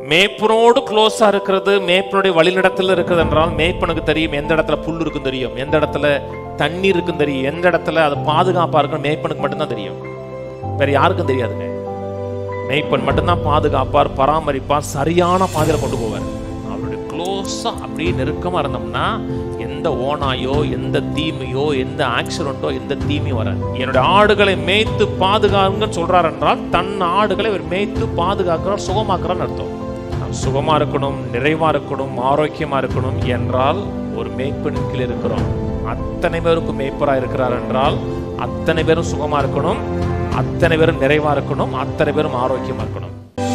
மேய்ப்பனோடு க்ளோஸா இருக்கிறது மேய்ப்பனுடைய வழிநடத்தில் இருக்கிறது என்றால் மேய்ப்பனுக்கு தெரியும் எந்த இடத்துல புல் இருக்கும் தெரியும் எந்த இடத்துல தண்ணி இருக்கும் தெரியும் எந்த இடத்துல அது பாதுகாப்பா இருக்கும் மேய்ப்பனுக்கு மட்டும்தான் தெரியும் வேற யாருக்கும் தெரியாதுங்க மேய்ப்பன் மட்டும்தான் பாதுகாப்பார் பராமரிப்பார் சரியான பாதையில கொண்டு போவார் அவருடைய க்ளோஸா அப்படியே நெருக்கமா இருந்தோம்னா எந்த ஓனாயோ எந்த தீமையோ எந்த ஆக்சிடென்ட்டோ எந்த தீமையும் வராது என்னுடைய ஆடுகளை மேய்த்து பாதுகாருங்கன்னு சொல்றார் என்றால் தன் ஆடுகளை அவர் மேய்த்து பாதுகாக்கிறார் சுகமாக்குறான்னு அர்த்தம் நாம் சுகமா இருக்கணும் நிறைவா இருக்கணும் ஆரோக்கியமா இருக்கணும் என்றால் ஒரு மேய்ப்பனின் கீழ் இருக்கிறோம் அத்தனை பேருக்கும் மேய்ப்பரா இருக்கிறார் என்றால் அத்தனை பேரும் சுகமா இருக்கணும் அத்தனை பேரும் நிறைவா இருக்கணும் அத்தனை பேரும் ஆரோக்கியமா இருக்கணும்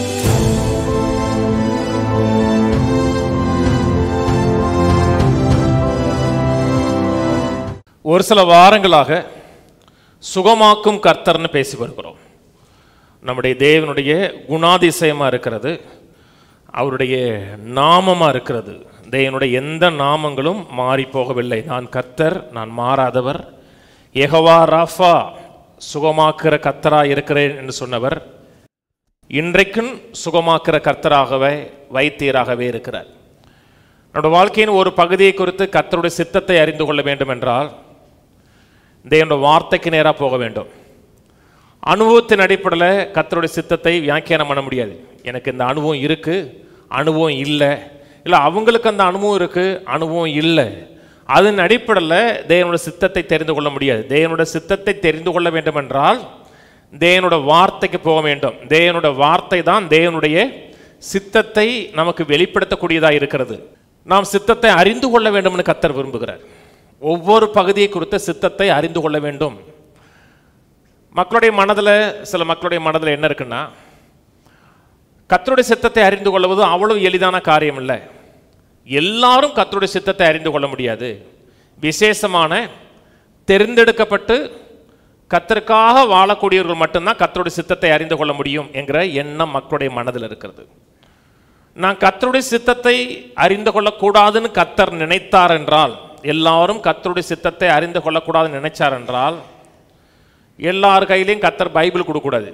ஒரு சில வாரங்களாக சுகமாக்கும் கர்த்தர்னு பேசி வருகிறோம் நம்முடைய தேவனுடைய குணாதிசயமா இருக்கிறது அவருடைய நாமமா இருக்கிறது தேவனுடைய எந்த நாமங்களும் மாறி போகவில்லை நான் கர்த்தர் நான் மாறாதவர் யெகோவா ராஃபா சுகமாக்குற கர்த்தரா இருக்கிறேன் என்று சொன்னவர் இன்றைக்கும் சுகமாக்குற கர்த்தராகவே வைத்தியராகவே இருக்கிறார் நம்முடைய வாழ்க்கையின் ஒரு பகுதியை குறித்து கர்த்தருடைய சித்தத்தை அறிந்து கொள்ள வேண்டும் என்றால் தேவனுடைய வார்த்தைக்கு நேராக போக வேண்டும் அனுபவத்தின் அடிப்படையில் கர்த்தருடைய சித்தத்தை வியாக்கியானம் பண்ண முடியாது எனக்கு இந்த அனுபவம் இருக்கு அனுபவம் இல்லை இல்லை அவங்களுக்கு அந்த அனுபவம் இருக்கு அனுபவம் இல்லை அதன் அடிப்படையில் தேவனுடைய சித்தத்தை தெரிந்து கொள்ள முடியாது தேவனுடைய சித்தத்தை தெரிந்து கொள்ள வேண்டும் என்றால் தேவனுடைய வார்த்தைக்கு போக வேண்டும் தேவனுடைய வார்த்தை தான் தேவனுடைய சித்தத்தை நமக்கு வெளிப்படுத்தக்கூடியதாக இருக்கிறது நாம் சித்தத்தை அறிந்து கொள்ள வேண்டும்னு கத்தர் விரும்புகிறார் ஒவ்வொரு பகுதியை குறித்த சித்தத்தை அறிந்து கொள்ள வேண்டும் மக்களுடைய மனதில் சில மக்களுடைய மனதில் என்ன இருக்குன்னா கத்தருடைய சித்தத்தை அறிந்து கொள்வது அவ்வளவு எளிதான காரியம் இல்லை எல்லாரும் கத்தருடைய சித்தத்தை அறிந்து கொள்ள முடியாது விசேஷமான தெரிந்தெடுக்கப்பட்டு கத்தருக்காக வாழக்கூடியவர்கள் மட்டும்தான் கத்தருடைய சித்தத்தை அறிந்து கொள்ள முடியும் என்கிற எண்ணம் மக்களுடைய மனதில் இருக்கிறது நான் கத்தருடைய சித்தத்தை அறிந்து கொள்ளக்கூடாதுன்னு கத்தர் நினைத்தார் என்றால் எல்லாரும் கத்தருடைய சித்தத்தை அறிந்து கொள்ளக்கூடாதுன்னு நினைச்சார் என்றால் எல்லார் கையிலையும் கத்தர் பைபிள் கொடுக்கக்கூடாது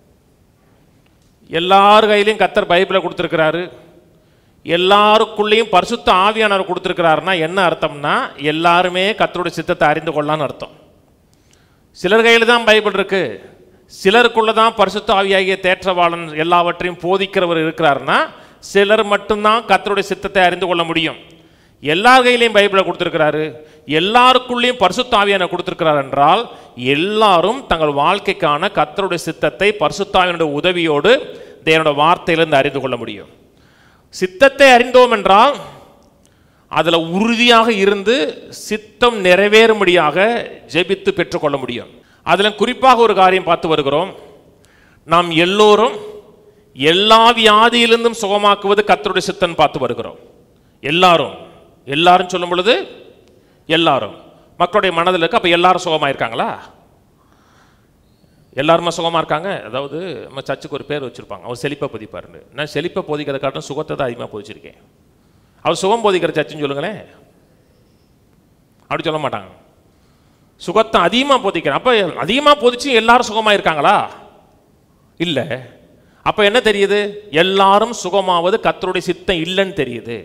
எல்லார் கையிலையும் கத்தர் பைபிளை கொடுத்துருக்கிறாரு எல்லாருக்குள்ளேயும் பரிசுத்த ஆவியானவர் கொடுத்துருக்கிறாருன்னா என்ன அர்த்தம்னா எல்லாருமே கத்தருடைய சித்தத்தை அறிந்து கொள்ளலான்னு அர்த்தம் சிலர் கையில் தான் பைபிள் இருக்கு சிலருக்குள்ள தான் பரிசுத்த ஆவியாகிய தேற்றவாளன் எல்லாவற்றையும் போதிக்கிறவர் இருக்கிறாருன்னா சிலர் மட்டும்தான் கத்தருடைய சித்தத்தை அறிந்து கொள்ள முடியும் எல்லார் கையிலையும் பைபிளை கொடுத்துருக்கிறாரு எல்லாருக்குள்ளேயும் பரிசுத்த ஆவியான கொடுத்துருக்கிறார் என்றால் எல்லாரும் தங்கள் வாழ்க்கைக்கான கத்தருடைய சித்தத்தை பரிசுத்தாவினுடைய உதவியோடு தேவனுடைய வார்த்தையிலிருந்து அறிந்து கொள்ள முடியும் சித்தத்தை அறிந்தோம் என்றால் அதில் உறுதியாக இருந்து சித்தம் நிறைவேறும்படியாக ஜெபித்து பெற்றுக்கொள்ள முடியும் அதில் குறிப்பாக ஒரு காரியம் பார்த்து வருகிறோம் நாம் எல்லோரும் எல்லா வியாதியிலிருந்தும் சுகமாக்குவது கத்தருடைய சித்தம் பார்த்து வருகிறோம் எல்லாரும் எல்லாரும் சொல்லும் பொழுது எல்லாரும் மக்களுடைய மனதில் இருக்கு அப்போ எல்லாரும் சுகமாக இருக்காங்களா எல்லாருமே சுகமாக இருக்காங்க அதாவது நம்ம சர்ச்சுக்கு ஒரு பேர் வச்சுருப்பாங்க அவர் செழிப்பை பொதிப்பாருன்னு நான் செழிப்பை போதிக்கிறத காட்டும் சுகத்தை தான் அதிகமாக போதிச்சிருக்கேன் அவர் சுகம் போதிக்கிற சர்ச்சுன்னு சொல்லுங்களேன் அப்படி சொல்ல மாட்டாங்க சுகத்தை அதிகமாக போதிக்கிறேன் அப்போ அதிகமாக போதிச்சு எல்லாரும் சுகமாக இருக்காங்களா இல்லை அப்போ என்ன தெரியுது எல்லாரும் சுகமாவது கத்தருடைய சித்தம் இல்லைன்னு தெரியுது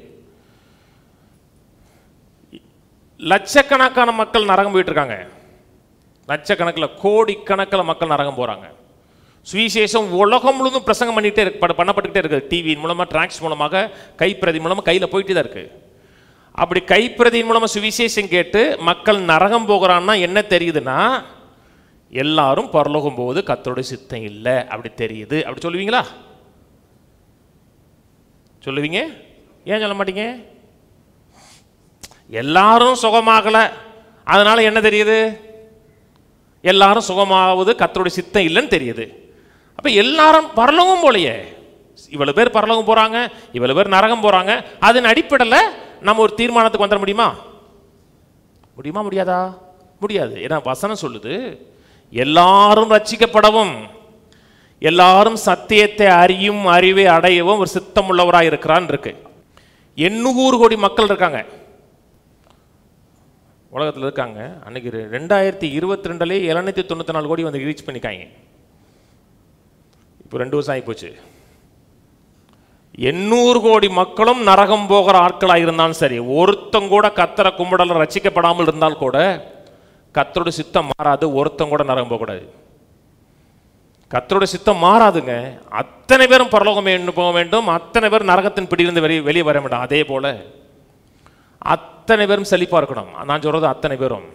லட்சக்கணக்கான மக்கள் நரகம் போயிட்டு இருக்காங்க லட்சக்கணக்கில் கோடிக்கணக்கில் மக்கள் நரகம் போகிறாங்க சுவிசேஷம் உலகம் முழுவதும் பிரசங்கம் பண்ணிகிட்டே இருக்கு பட- பண்ணப்பட்டுக்கிட்டே இருக்குது டிவியின் மூலமாக ட்ராக்ஸ் மூலமாக கைப்பிரதி மூலமாக கையில் போயிட்டு தான் இருக்குது அப்படி கைப்பிரதியின் மூலமாக சுவிசேஷம் கேட்டு மக்கள் நரகம் போகிறான்னா என்ன தெரியுதுன்னா எல்லாரும் பரலோகம் போகுது கத்தருடைய சித்தம் இல்லை அப்படி தெரியுது அப்படி சொல்லுவீங்களா சொல்லுவீங்க ஏன் சொல்ல மாட்டீங்க எல்லாரும் சுகமாகல அதனால என்ன தெரியுது எல்லாரும் சுகமாவது கத்தருடைய சித்தம் இல்லைன்னு தெரியுது அப்ப எல்லாரும் பரலோகம் போலையே இவ்வளவு பேர் பரலோகம் போறாங்க இவ்வளவு பேர் நரகம் போறாங்க அதன் அடிப்படையில் நம்ம ஒரு தீர்மானத்துக்கு வந்துட முடியுமா முடியுமா முடியாதா முடியாது ஏன்னா வசனம் சொல்லுது எல்லாரும் ரட்சிக்கப்படவும் எல்லாரும் சத்தியத்தை அறியும் அறிவை அடையவும் ஒரு சித்தம் உள்ளவராக இருக்கிறான் இருக்கு எண்ணூறு கோடி மக்கள் இருக்காங்க உலகத்தில் இருக்காங்க அன்னைக்கு ரெ- ரெண்டாயிரத்தி இருபத்தி ரெண்டுலேயே எழுநூத்தி தொண்ணூற்றி நாலு கோடி வந்து ரீச் பண்ணிக்காங்க இப்போ ரெண்டு வருஷம் ஆகி போச்சு எண்ணூறு கோடி மக்களும் நரகம் போகிற ஆட்களாக இருந்தாலும் சரி ஒருத்தன் கூட கத்தரை கும்பிடல ரசிக்கப்படாமல் இருந்தால் கூட கத்தருடைய சித்தம் மாறாது ஒருத்தன் கூட நரகம் போகக்கூடாது கத்தருடைய சித்தம் மாறாதுங்க அத்தனை பேரும் பரலோகம் வேண்டும் போக வேண்டும் அத்தனை பேரும் நரகத்தின் பிடியிலிருந்து வெளியே வெளியே வர வேண்டும் அதே போல அத்தனை பேரும் செழிப்பா இருக்கணும் நான் சொல்றது அத்தனை பேரும்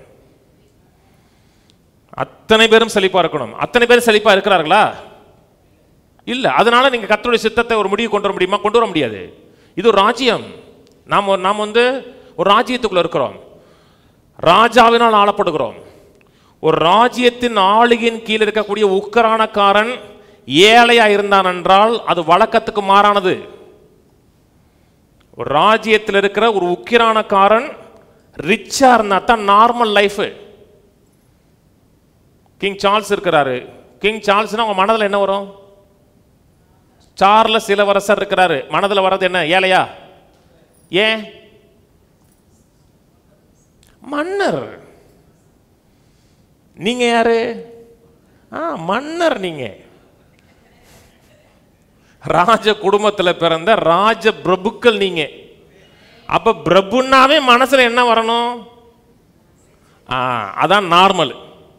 அத்தனை பேரும் செழிப்பா இருக்கணும் அத்தனை பேரும் செழிப்பா இருக்கிறார்களா இல்ல அதனால நீங்க கர்த்தருடைய சித்தத்தை ஒரு முடிவு கொண்டு வர முடியுமா கொண்டு வர முடியாது இது ஒரு ராஜ்யம் நாம் ஒரு- நாம் வந்து ஒரு ராஜ்யத்துக்குள்ள இருக்கிறோம் ராஜாவினால் ஆளப்படுகிறோம் ஒரு ராஜ்யத்தின் ஆளுகையின் கீழ் இருக்கக்கூடிய உக்கரானக்காரன் ஏழையா இருந்தான் என்றால் அது வழக்கத்துக்கு மாறானது ஒரு ராஜ்யத்தில் இருக்கிற ஒரு உக்கிரானக்காரன் ரிச்சா இருந்தா தான் நார்மல் லைஃப் கிங் சார்ல்ஸ் இருக்கிறாரு கிங் சார்ல்ஸ்னா உங்க மனதில் என்ன வரும் சார்லஸ் இளவரசர் இருக்கிறாரு மனதில் வர்றது என்ன ஏழையா ஏன் மன்னர் நீங்க யாரு ஆ மன்னர் நீங்க ராஜ குடும்பத்துல பிறந்த ராஜ பிரபுக்கள் நீங்க அப்ப பிரபுன்னாவே மனசுல என்ன வரணும் ஆ அதான் நார்மல்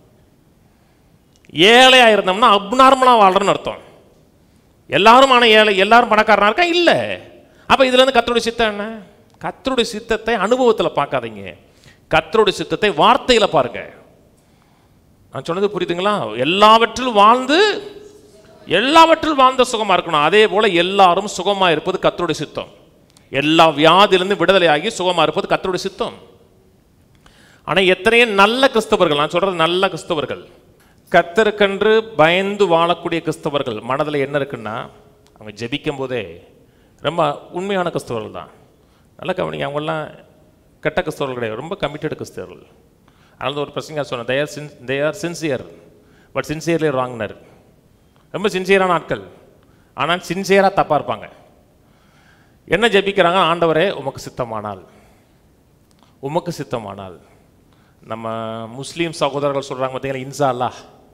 ஏழையா இருந்தோம்னா அப்நார்மலா வாழ்றோம்னு அர்த்தம் எல்லாரும் ஆன ஏழை எல்லாரும் பணக்காரனா இருக்கா இல்ல அப்ப இதுல இருந்து கத்தருடைய சித்தம் என்ன கத்தருடைய சித்தத்தை அனுபவத்துல பார்க்காதீங்க கத்தருடைய சித்தத்தை வார்த்தையில பாருங்க நான் சொன்னது புரியுதுங்களா எல்லாவற்றிலும் வாழ்ந்து எல்லாவற்றிலும் வாழ்ந்த சுகமா இருக்கணும் அதே போல எல்லாரும் சுகமா இருப்பது கத்தருடைய சித்தம் எல்லா வியாதியிலிருந்து விடுதலையாகி சுகமா இருப்பது கத்தருடைய சித்தம் ஆனா எத்தனையோ நல்ல கிறிஸ்தவர்கள் நான் சொல்றது நல்ல கிறிஸ்தவர்கள் கத்தருக்கென்று பயந்து வாழக்கூடிய கிறிஸ்தவர்கள் மனதில் என்ன இருக்குன்னா அவங்க ஜெபிக்கும் போதே ரொம்ப உண்மையான கிறிஸ்தவர்கள் தான் நல்லா கவனிங்க அவங்கெல்லாம் கெட்ட கிறிஸ்தவர்கள் கிடையாது ரொம்ப கமிட்டட் கிறிஸ்தவர்கள் அதனால ஒரு பிரசங்க சொன்னேன் they are sin they are sincere but sincerely ராங்னர் ரொம்ப சின்சியரான ஆட்கள் ஆனால் சின்சியராக தப்பாக இருப்பாங்க என்ன ஜெபிக்கிறாங்க ஆண்டவரே உமக்கு சித்தமானால் உமக்கு சித்தமானால் நம்ம முஸ்லீம் சகோதரர்கள் சொல்றாங்க பார்த்தீங்களா இன்சா அல்லாஹ்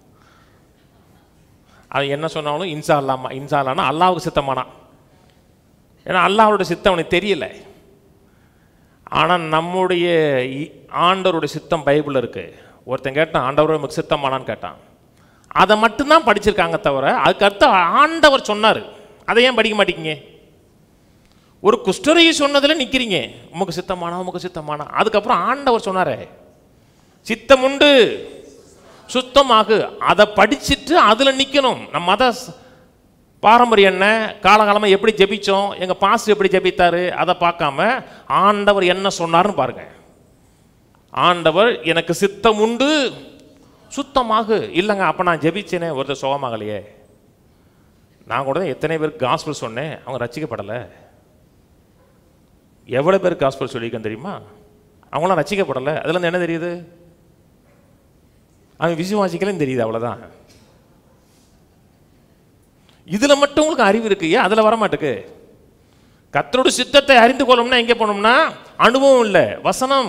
அது என்ன சொன்னாலும் இன்சா அல்லாமா இன்சா அல்லானா அல்லாவுக்கு சித்தமானா ஏன்னா அல்லாஹ்வோட சித்தம் அவனுக்கு தெரியல ஆனால் நம்முடைய இ- ஆண்டவருடைய சித்தம் பைபிளில் இருக்கு ஒருத்தன் கேட்டான் ஆண்டவர் உமக்கு சித்தமானான்னு கேட்டான் அதை மட்டும்தான் படிச்சிருக்காங்க தவிர அதுக்கு அடுத்து ஆண்டவர் சொன்னார் அதை ஏன் படிக்க மாட்டீங்க ஒரு குஷ்டரையை சொன்னதில் நிற்கிறீங்க உமக்கு சித்தமானா உமக்கு சித்தமானா அதுக்கப்புறம் ஆண்டவர் சொன்னாரே சித்தம் உண்டு சுத்தமாகு அதை படிச்சுட்டு அதில் நிற்கணும் நம்ம மத ஸ்- பாரம்பரியம் என்ன காலகாலமாக எப்படி ஜெபிச்சோம் எங்கள் பாஸ் எப்படி ஜெபித்தாரு அதை பார்க்காம ஆண்டவர் என்ன சொன்னார்னு பாருங்க ஆண்டவர் எனக்கு சித்தம் உண்டு சுத்தமாகு இல்லைங்க அப்போ நான் ஜெபிச்சேனே ஒருத்தர் சுகமாகலையே நான் கூட எத்தனை பேருக்கு காஸ்பிள் சொன்னேன் அவங்க ரசிக்கப்படலை எவ்வளோ பேர் காஸ்பிள் சொல்லியிருக்கேன் தெரியுமா அவங்களாம் ரசிக்கப்படலை அதுல இருந்து என்ன தெரியுது அவன் விசுவாசிக்கலன்னு தெரியுது அவ்வளவுதான் இதுல மட்டும் உங்களுக்கு அறிவு இருக்கு ஏன் அதுல வர மாட்டுக்கு கத்தரோட சித்தத்தை அறிந்து கொள்ளணும்னா எங்க போனோம்னா அனுபவம் இல்லை வசனம்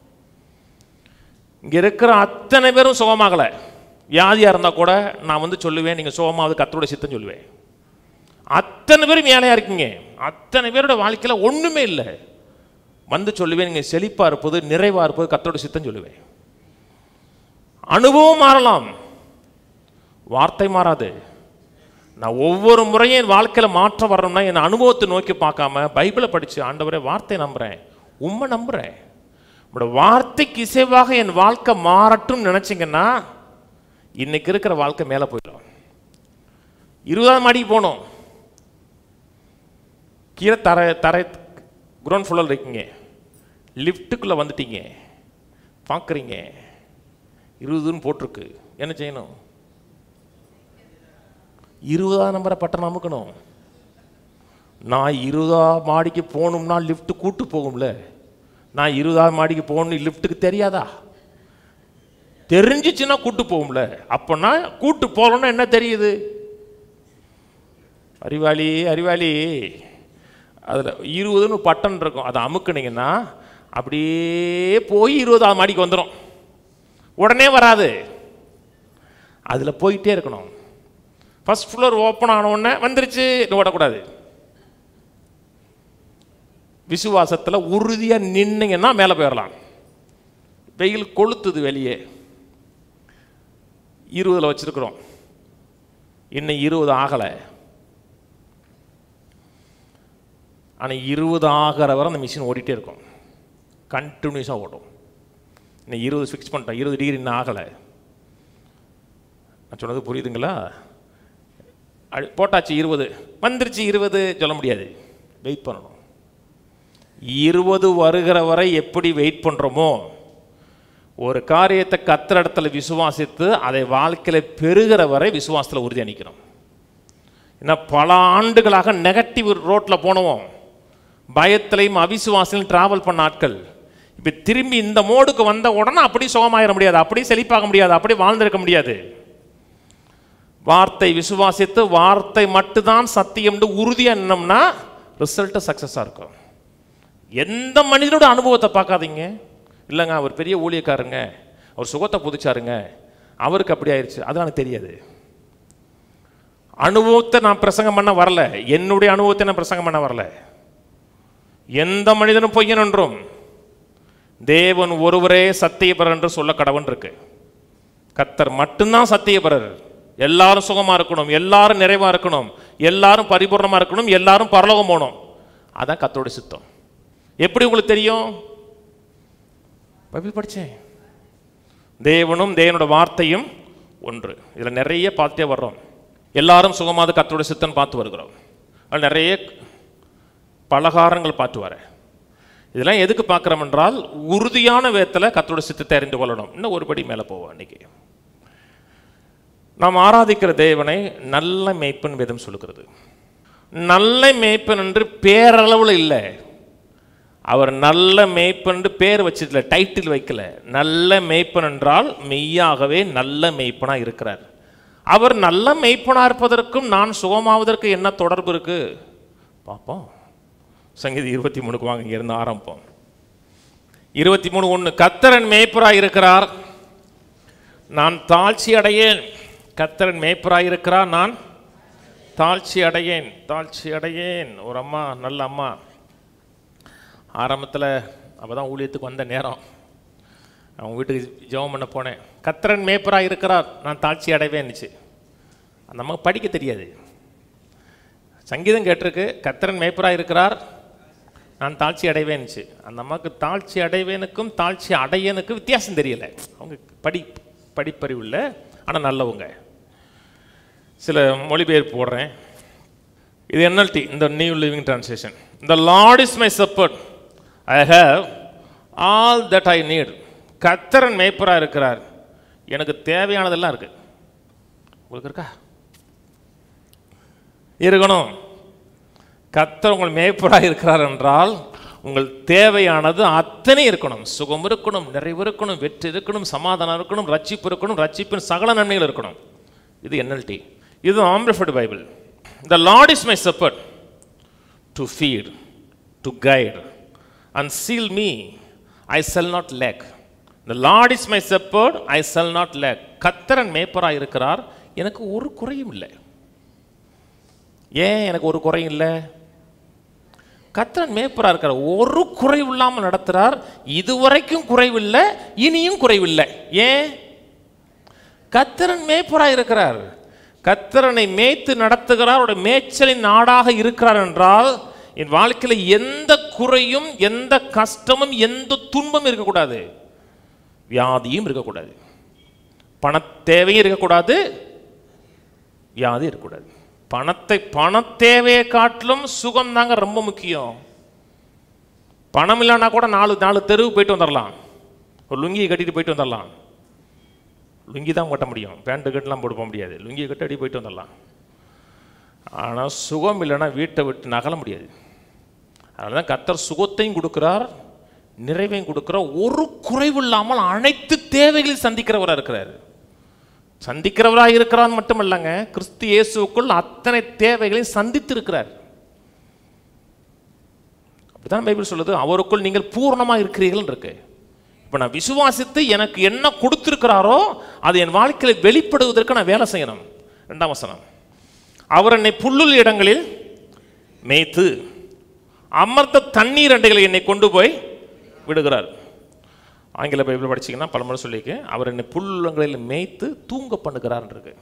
இங்க இருக்கிற அத்தனை பேரும் சுகமாகல வியாதியா இருந்தா கூட நான் வந்து சொல்லுவேன் நீங்க சுகமாவது கத்தரோட சித்தம் சொல்லுவேன் அத்தனை பேரும் ஏழையா இருக்கீங்க அத்தனை பேரோட வாழ்க்கையில ஒண்ணுமே இல்லை வந்து சொல்லுவேன் நீங்க செழிப்பா இருப்பது நிறைவா இருப்பது கத்தரோட சித்தம் சொல்லுவேன் அனுபவம் மாறலாம் வார்த்தை மாறாது நான் ஒவ்வொரு முறையும் என் வாழ்க்கையில மாற்றம் வரணும்னா என் அனுபவத்தை நோக்கி பார்க்காம பைபிளை படிச்சு ஆண்டவரே வார்த்தை நம்புறேன் உண்மை நம்புறேன் உங்களோட வார்த்தைக்கு இசைவாக என் வாழ்க்கை மாறட்டும் நினைச்சீங்கன்னா இன்னைக்கு இருக்கிற வாழ்க்கை மேலே போயிடும் இருபதாம் மாடிக்கு போகணும் கீழே தரை தரை குரௌண்ட் ஃபுல்லாக இருக்கீங்க லிஃப்ட்டுக்குள்ளே வந்துட்டீங்க பார்க்குறீங்க இருபதுன்னு போட்டிருக்கு என்ன செய்யணும் இருபதாம் நம்பரை பட்டம் அமுக்கணும் நான் இருபதாம் மாடிக்கு போகணும்னா லிஃப்ட் கூட்டு போகும்ல நான் இருபதாம் மாடிக்கு போகணும் லிஃப்ட்டுக்கு தெரியாதா தெரிஞ்சிச்சுன்னா கூட்டு போகும்ல அப்போனா கூட்டு போகலன்னா என்ன தெரியுது அறிவாளி அறிவாளி அதில் இருபதுன்னு பட்டன் இருக்கும் அதை அமுக்குனீங்கன்னா அப்படியே போய் இருபதாம் மாடிக்கு வந்துடும் உடனே வராது அதில் போயிட்டே இருக்கணும் ஃபர்ஸ்ட் ஃப்ளோர் ஓப்பன் ஆன உடனே வந்துருச்சு இன்னும் ஓடக்கூடாது விசுவாசத்தில் உறுதியாக நின்னீங்கன்னா மேலே போயிடலாம் வெயில் கொளுத்துது வெளியே இருபதில் வச்சிருக்கிறோம் இன்னும் இருபது ஆகலை ஆனால் இருபது ஆகிற வரை அந்த மிஷின் ஓடிட்டே இருக்கும் கண்டினியூஸாக ஓடும் இன்னும் இருபது ஃபிக்ஸ் பண்ணிட்டோம் இருபது டிகிரி இன்னும் ஆகலை நான் சொன்னது புரியுதுங்களா அழு- போட்டாச்சு இருபது வந்துருச்சு இருபது சொல்ல முடியாது வெயிட் பண்ணணும் இருபது வருகிற வரை எப்படி வெயிட் பண்ணுறோமோ ஒரு காரியத்தை கத்துற இடத்துல விசுவாசித்து அதை வாழ்க்கையில் பெறுகிற வரை விசுவாசத்தில் உறுதியாக நிற்கணும் ஏன்னா பல ஆண்டுகளாக நெகட்டிவ் ரோட்டில் போனவோம் பயத்திலையும் அவிசுவாசலையும் டிராவல் பண்ண ஆட்கள் இப்போ திரும்பி இந்த மோடுக்கு வந்த உடனே அப்படி சுகமாயிட முடியாது அப்படி செழிப்பாக முடியாது அப்படி வாழ்ந்திருக்க முடியாது வார்த்தை விசுவாசித்து வார்த்தை மட்டும்தான் சத்தியம்னு உறுதியாக நின்னோம்னா ரிசல்ட்டு சக்ஸஸாக இருக்கும் எந்த மனிதனோட அனுபவத்தை பார்க்காதீங்க இல்லைங்க அவர் பெரிய ஊழியக்காரங்க அவர் சுகத்தை புதிச்சாருங்க அவருக்கு அப்படி ஆயிடுச்சு அது எனக்கு தெரியாது அனுபவத்தை நான் பிரசங்கம் பண்ண வரல என்னுடைய அனுபவத்தை நான் பிரசங்கம் பண்ண வரல எந்த மனிதனும் பொய்யன் என்றும் தேவன் ஒருவரே சத்தியபரர் என்று சொல்ல கடவன் இருக்கு கத்தர் மட்டும்தான் சத்தியபரர் எல்லாரும் சுகமா இருக்கணும் எல்லாரும் நிறைவா இருக்கணும் எல்லாரும் பரிபூர்ணமா இருக்கணும் எல்லாரும் பரலோகம் போகணும் அதான் கத்தோட சித்தம் எப்படி உங்களுக்கு தெரியும் பைபிள் படிச்சேன் தேவனும் தேவனோட வார்த்தையும் ஒன்று இதில் நிறைய பார்த்துட்டே வர்றோம் எல்லாரும் சுகமாவது கத்தோட சித்தம் பார்த்து வருகிறோம் அதில் நிறைய பலகாரங்கள் பார்த்து வரேன் இதெல்லாம் எதுக்கு பார்க்குறோம் என்றால் உறுதியான வேத்தில் கத்தோட சித்தத்தை அறிந்து கொள்ளணும் இன்னும் ஒரு படி மேலே போவோம் அன்னைக்கு நாம் ஆராதிக்கிற தேவனை நல்ல மேய்ப்பன் வேதம் சொல்லுகிறது நல்ல மேய்ப்பன் என்று பேரளவில் இல்லை அவர் நல்ல மேய்ப்பன் என்று பேர் வச்சதில்ல டைட்டில் வைக்கல நல்ல மேய்ப்பன் என்றால் மெய்யாகவே நல்ல மேய்ப்பனா இருக்கிறார் அவர் நல்ல மேய்ப்பனா இருப்பதற்கும் நான் சுகமாவதற்கு என்ன தொடர்பு இருக்கு பார்ப்போம் சங்கீதி இருபத்தி மூணுக்கு வாங்க இங்கிருந்து ஆரம்பிப்போம் இருபத்தி மூணு ஒன்று கத்தரன் மேய்ப்பராய் இருக்கிறார் நான் தாழ்ச்சி அடையேன் கத்தரன் மேய்ப்பராய் இருக்கிறார் நான் தாழ்ச்சி அடையேன் தாழ்ச்சி அடையேன் ஒரு அம்மா நல்ல அம்மா ஆரம்பத்தில் அப்போ தான் ஊழியத்துக்கு வந்த நேரம் அவங்க வீட்டுக்கு ஜெபம் பண்ண போனேன் கத்திரன் மேய்ப்பராக இருக்கிறார் நான் தாழ்ச்சி அடைவேன்னுச்சு அந்த அம்மா படிக்க தெரியாது சங்கீதம் கேட்டிருக்கு கத்திரன் மேய்ப்பராக இருக்கிறார் நான் தாழ்ச்சி அடைவேன்னுச்சு அந்த அம்மாவுக்கு தாழ்ச்சி அடைவேனுக்கும் தாழ்ச்சி அடையனுக்கும் வித்தியாசம் தெரியல அவங்க படி படிப்பறிவு இல்லை ஆனால் நல்லவங்க சில மொழிபெயர்ப்பு போடுறேன் இது என்எல்டி இந்த New Living Translation the Lord is my support I have all that I need கத்தரன் மேய்ப்பராக இருக்கிறார் எனக்கு தேவையானதெல்லாம் இருக்கு உங்களுக்கு இருக்கா இருக்கணும் கத்தர் உங்கள் மேய்ப்பராக இருக்கிறார் என்றால் உங்கள் தேவையானது அத்தனை இருக்கணும் சுகம் இருக்கணும் நிறைவு இருக்கணும் வெற்றி இருக்கணும் சமாதானம் இருக்கணும் ரட்சிப்பு இருக்கணும் ரட்சிப்பின் சகல நன்மைகள் இருக்கணும் இது என்எல்டி இது Amplified Bible the Lord is my support to feed to guide and shield me I shall not lack the Lord is my support I shall not lack கத்தரன் மேய்ப்பராக இருக்கிறார் எனக்கு ஒரு குறையும் இல்லை ஏன் எனக்கு ஒரு குறையும் இல்லை கத்தரன் மேய்ப்பராக இருக்கிறார் ஒரு குறைவு இல்லாமல் நடத்துகிறார் இதுவரைக்கும் குறைவில்லை இனியும் குறைவில்லை ஏன் கத்தரன் மேய்ப்பராக இருக்கிறார் கத்தரனை மேய்த்து நடத்துகிறார் அவருடைய மேய்ச்சலின் நாடாக இருக்கிறார் என்றால் என் வாழ்க்கையில் எந்த குறையும் எந்த கஷ்டமும் எந்த துன்பமும் இருக்கக்கூடாது வியாதியும் இருக்கக்கூடாது பண தேவையும் இருக்கக்கூடாது வியாதி இருக்கக்கூடாது பணத்தை பண தேவையை காட்டிலும் சுகம் தாங்க ரொம்ப முக்கியம் பணம் இல்லைன்னா கூட நாலு நாலு தெருவு போயிட்டு வந்துடலாம் ஒரு லுங்கியை கட்டிட்டு போயிட்டு வந்துடலாம் லுங்கி தான் கட்ட முடியும் பேண்ட்டு கட்டலாம் போட்டு போக முடியாது லுங்கியை கட்டி அடி போயிட்டு வந்துடலாம் ஆனால் சுகம் இல்லைன்னா வீட்டை விட்டு நகல முடியாது அதனால தான் கத்தர் சுகத்தையும் கொடுக்குறார் நிறைவையும் கொடுக்குறார் ஒரு குறைவு இல்லாமல் அனைத்து தேவைகளையும் சந்திக்கிறவராக இருக்கிறார் சந்திக்கிறவராக இருக்கிறார் மட்டுமல்லங்க கிறிஸ்து இயேசுக்குள் அத்தனை தேவைகளையும் சந்தித்து இருக்கிறார் அப்படிதான் பைபிள் சொல்லுது அவருக்குள் நீங்கள் பூர்ணமாக இருக்கிறீர்கள் இருக்கு இப்போ நான் விசுவாசித்து எனக்கு என்ன கொடுத்துருக்கிறாரோ அது என் வாழ்க்கையில் வெளிப்படுவதற்கு நான் வேலை செய்யணும் ரெண்டாம் வசனம் அவர் என்னை புல்லுள்ள இடங்களில் மேய்த்து அமர்த்த தண்ணீர் அண்டைகளை என்னை கொண்டு போய் விடுகிறார் ஆங்கில பைபிள் படிச்சீங்கன்னா பலமுறை சொல்லியிருக்கேன் அவர் என்னை புல்லுங்களில் மேய்த்து தூங்க பண்ணுகிறார் இருக்கு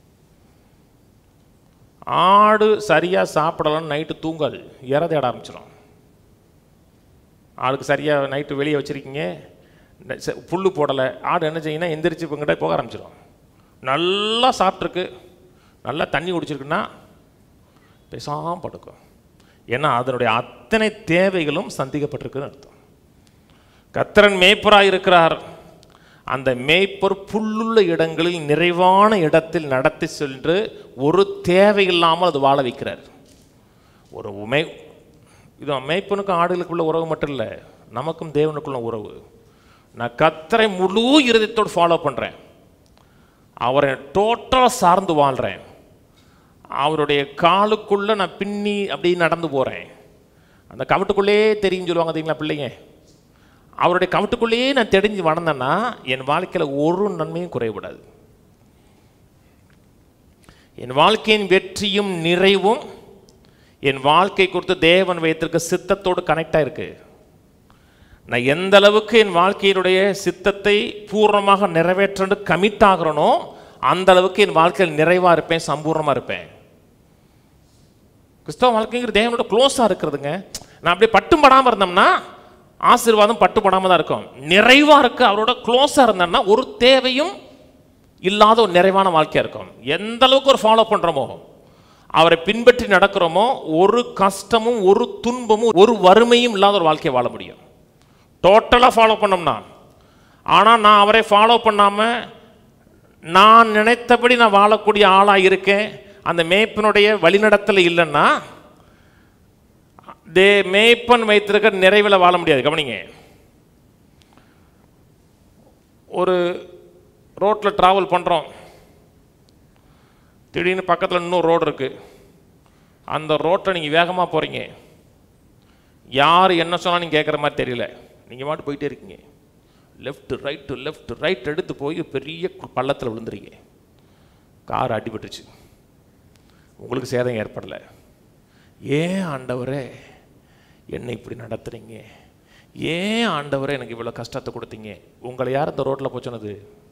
ஆடு சரியாக சாப்பிடலாம் நைட்டு தூங்காது இற தேட ஆரம்பிச்சிடும் ஆளுக்கு சரியாக நைட்டு வெளியே வச்சுருக்கீங்க புல் போடலை ஆடு என்ன செய்யுன்னா எந்திரிச்சு இவங்கிட்ட போக ஆரம்பிச்சிடும் நல்லா சாப்பிட்ருக்கு நல்லா தண்ணி குடிச்சிருக்குன்னா பேசாமல் படுக்கும் ஏன்னா அதனுடைய அத்தனை தேவைகளும் சந்திக்கப்பட்டிருக்குன்னு அர்த்தம் கத்திரன் மேய்ப்பராக இருக்கிறார் அந்த மேய்ப்பர் புல்லுள்ள இடங்களில் நிறைவான இடத்தில் நடத்தி சென்று ஒரு தேவையில்லாமல் அது வாழ வைக்கிறார் ஒரு மே இது மேய்ப்பனுக்கும் ஆடுகளுக்குள்ள உறவு மட்டும் இல்லை நமக்கும் தேவனுக்குள்ள உறவு நான் கத்தரை முழு இருதயத்தோடு ஃபாலோ பண்ணுறேன் அவரை டோட்டலாக சார்ந்து வாழ்கிறேன் அவருடைய காலுக்குள்ளே நான் பின்னி அப்படி நடந்து போகிறேன் அந்த கவட்டுக்குள்ளே தெரியும் சொல்லுவாங்க தெரியுங்களா பிள்ளைங்க அவருடைய கவட்டுக்குள்ளேயே நான் தெரிஞ்சு வளர்ந்தேன்னா என் வாழ்க்கையில் ஒரு நன்மையும் குறையக்கூடாது என் வாழ்க்கையின் வெற்றியும் நிறைவும் என் வாழ்க்கை குறித்து தேவன் வைத்திருக்க சித்தத்தோடு கனெக்டாக இருக்கு நான் எந்த அளவுக்கு என் வாழ்க்கையினுடைய சித்தத்தை பூர்ணமாக நிறைவேற்று கமிட் ஆகிறனோ அந்த அளவுக்கு என் வாழ்க்கையில் நிறைவாக இருப்பேன் சம்பூர்ணமாக இருப்பேன் கிறிஸ்தவ வாழ்க்கைங்கிற தேவனோட க்ளோஸாக இருக்கிறதுங்க நான் அப்படியே பட்டும் படாமல் இருந்தோம்னா ஆசீர்வாதம் பட்டுப்படாமல் தான் இருக்கும் நிறைவாக இருக்க அவரோட க்ளோஸாக இருந்தேன்னா ஒரு தேவையும் இல்லாத ஒரு நிறைவான வாழ்க்கையாக இருக்கும் எந்த அளவுக்கு ஒரு ஃபாலோ பண்ணுறோமோ அவரை பின்பற்றி நடக்கிறோமோ ஒரு கஷ்டமும் ஒரு துன்பமும் ஒரு வறுமையும் இல்லாத ஒரு வாழ்க்கையை வாழ முடியும் டோட்டலாக ஃபாலோ பண்ணோம்னா ஆனால் நான் அவரை ஃபாலோ பண்ணாமல் நான் நினைத்தபடி நான் வாழக்கூடிய ஆளாக இருக்கேன் அந்த மேய்ப்பனுடைய வழிநடத்தல் இல்லைன்னா தே மேய்ப்பன் வைத்திருக்க நிறைவில் வாழ முடியாது கவனிங்க ஒரு ரோட்டில் ட்ராவல் பண்ணுறோம் திடீர்னு பக்கத்தில் இன்னொரு ரோடு இருக்குது அந்த ரோட்டை நீங்கள் வேகமாக போகிறீங்க யார் என்ன சொன்னால் நீங்கள் கேட்குற மாதிரி தெரியல நீங்கள் மாட்டு போயிட்டே இருக்கீங்க லெஃப்ட் ரைட்டு லெஃப்ட் ரைட் எடுத்து போய் பெரிய பள்ளத்தில் விழுந்துறீங்க கார் அடிபட்டுச்சு உங்களுக்கு சேதம் ஏற்படலை ஏன் ஆண்டவரே என்னை இப்படி நடத்துறீங்க ஏன் ஆண்டவரே எனக்கு இவ்வளோ கஷ்டத்தை கொடுத்தீங்க உங்களை யார் இந்த ரோட்டில் போய் சொன்னது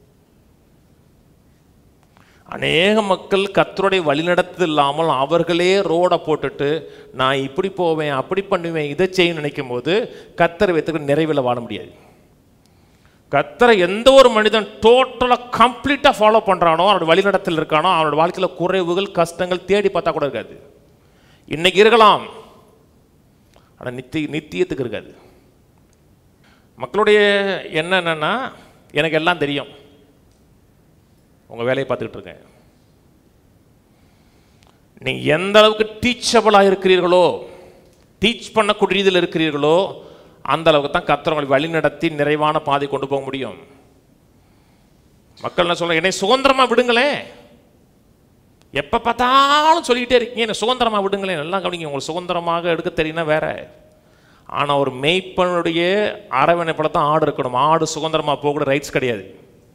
அநேக மக்கள் கத்தருடைய வழிநடத்து இல்லாமல் அவர்களே ரோடை போட்டுட்டு நான் இப்படி போவேன் அப்படி பண்ணுவேன் இதை செய்ய நினைக்கும் போது கத்தரை வைத்துக்க நிறைவில் வாழ முடியாது கத்தரை எந்த ஒரு மனிதன் டோட்டலாக கம்ப்ளீட்டாக ஃபாலோ பண்ணுறானோ அவனோட வழிநடத்தில் இருக்கானோ அவனோட வாழ்க்கையில் குறைவுகள் கஷ்டங்கள் தேடி பார்த்தா கூட இருக்காது இன்னைக்கு இருக்கலாம் ஆனால் நித்திய நித்தியத்துக்கு இருக்காது மக்களுடைய என்ன என்னன்னா எனக்கு எல்லாம் தெரியும் உங்கள் வேலையை பார்த்துக்கிட்டு இருக்கேன் நீங்கள் எந்த அளவுக்கு டீச்சபிளாக இருக்கிறீர்களோ டீச் பண்ணக்கூடியதில் இருக்கிறீர்களோ அந்த அளவுக்கு தான் கத்திரவங்களை வழி நடத்தி நிறைவான பாதை கொண்டு போக முடியும் மக்கள் என்ன சொல்ல என்னை சுதந்திரமாக விடுங்களேன் எப்போ பார்த்தாலும் சொல்லிக்கிட்டே இருக்கீங்க என்னை சுதந்திரமாக விடுங்களேன் எல்லாம் கவனிங்க உங்களுக்கு சுதந்திரமாக எடுக்க தெரியும்னா வேற ஆனால் ஒரு மெய்ப்பனுடைய அரவணைப்பட தான் ஆடு இருக்கணும் ஆடு சுதந்திரமாக போகக்கூட ரைட்ஸ் கிடையாது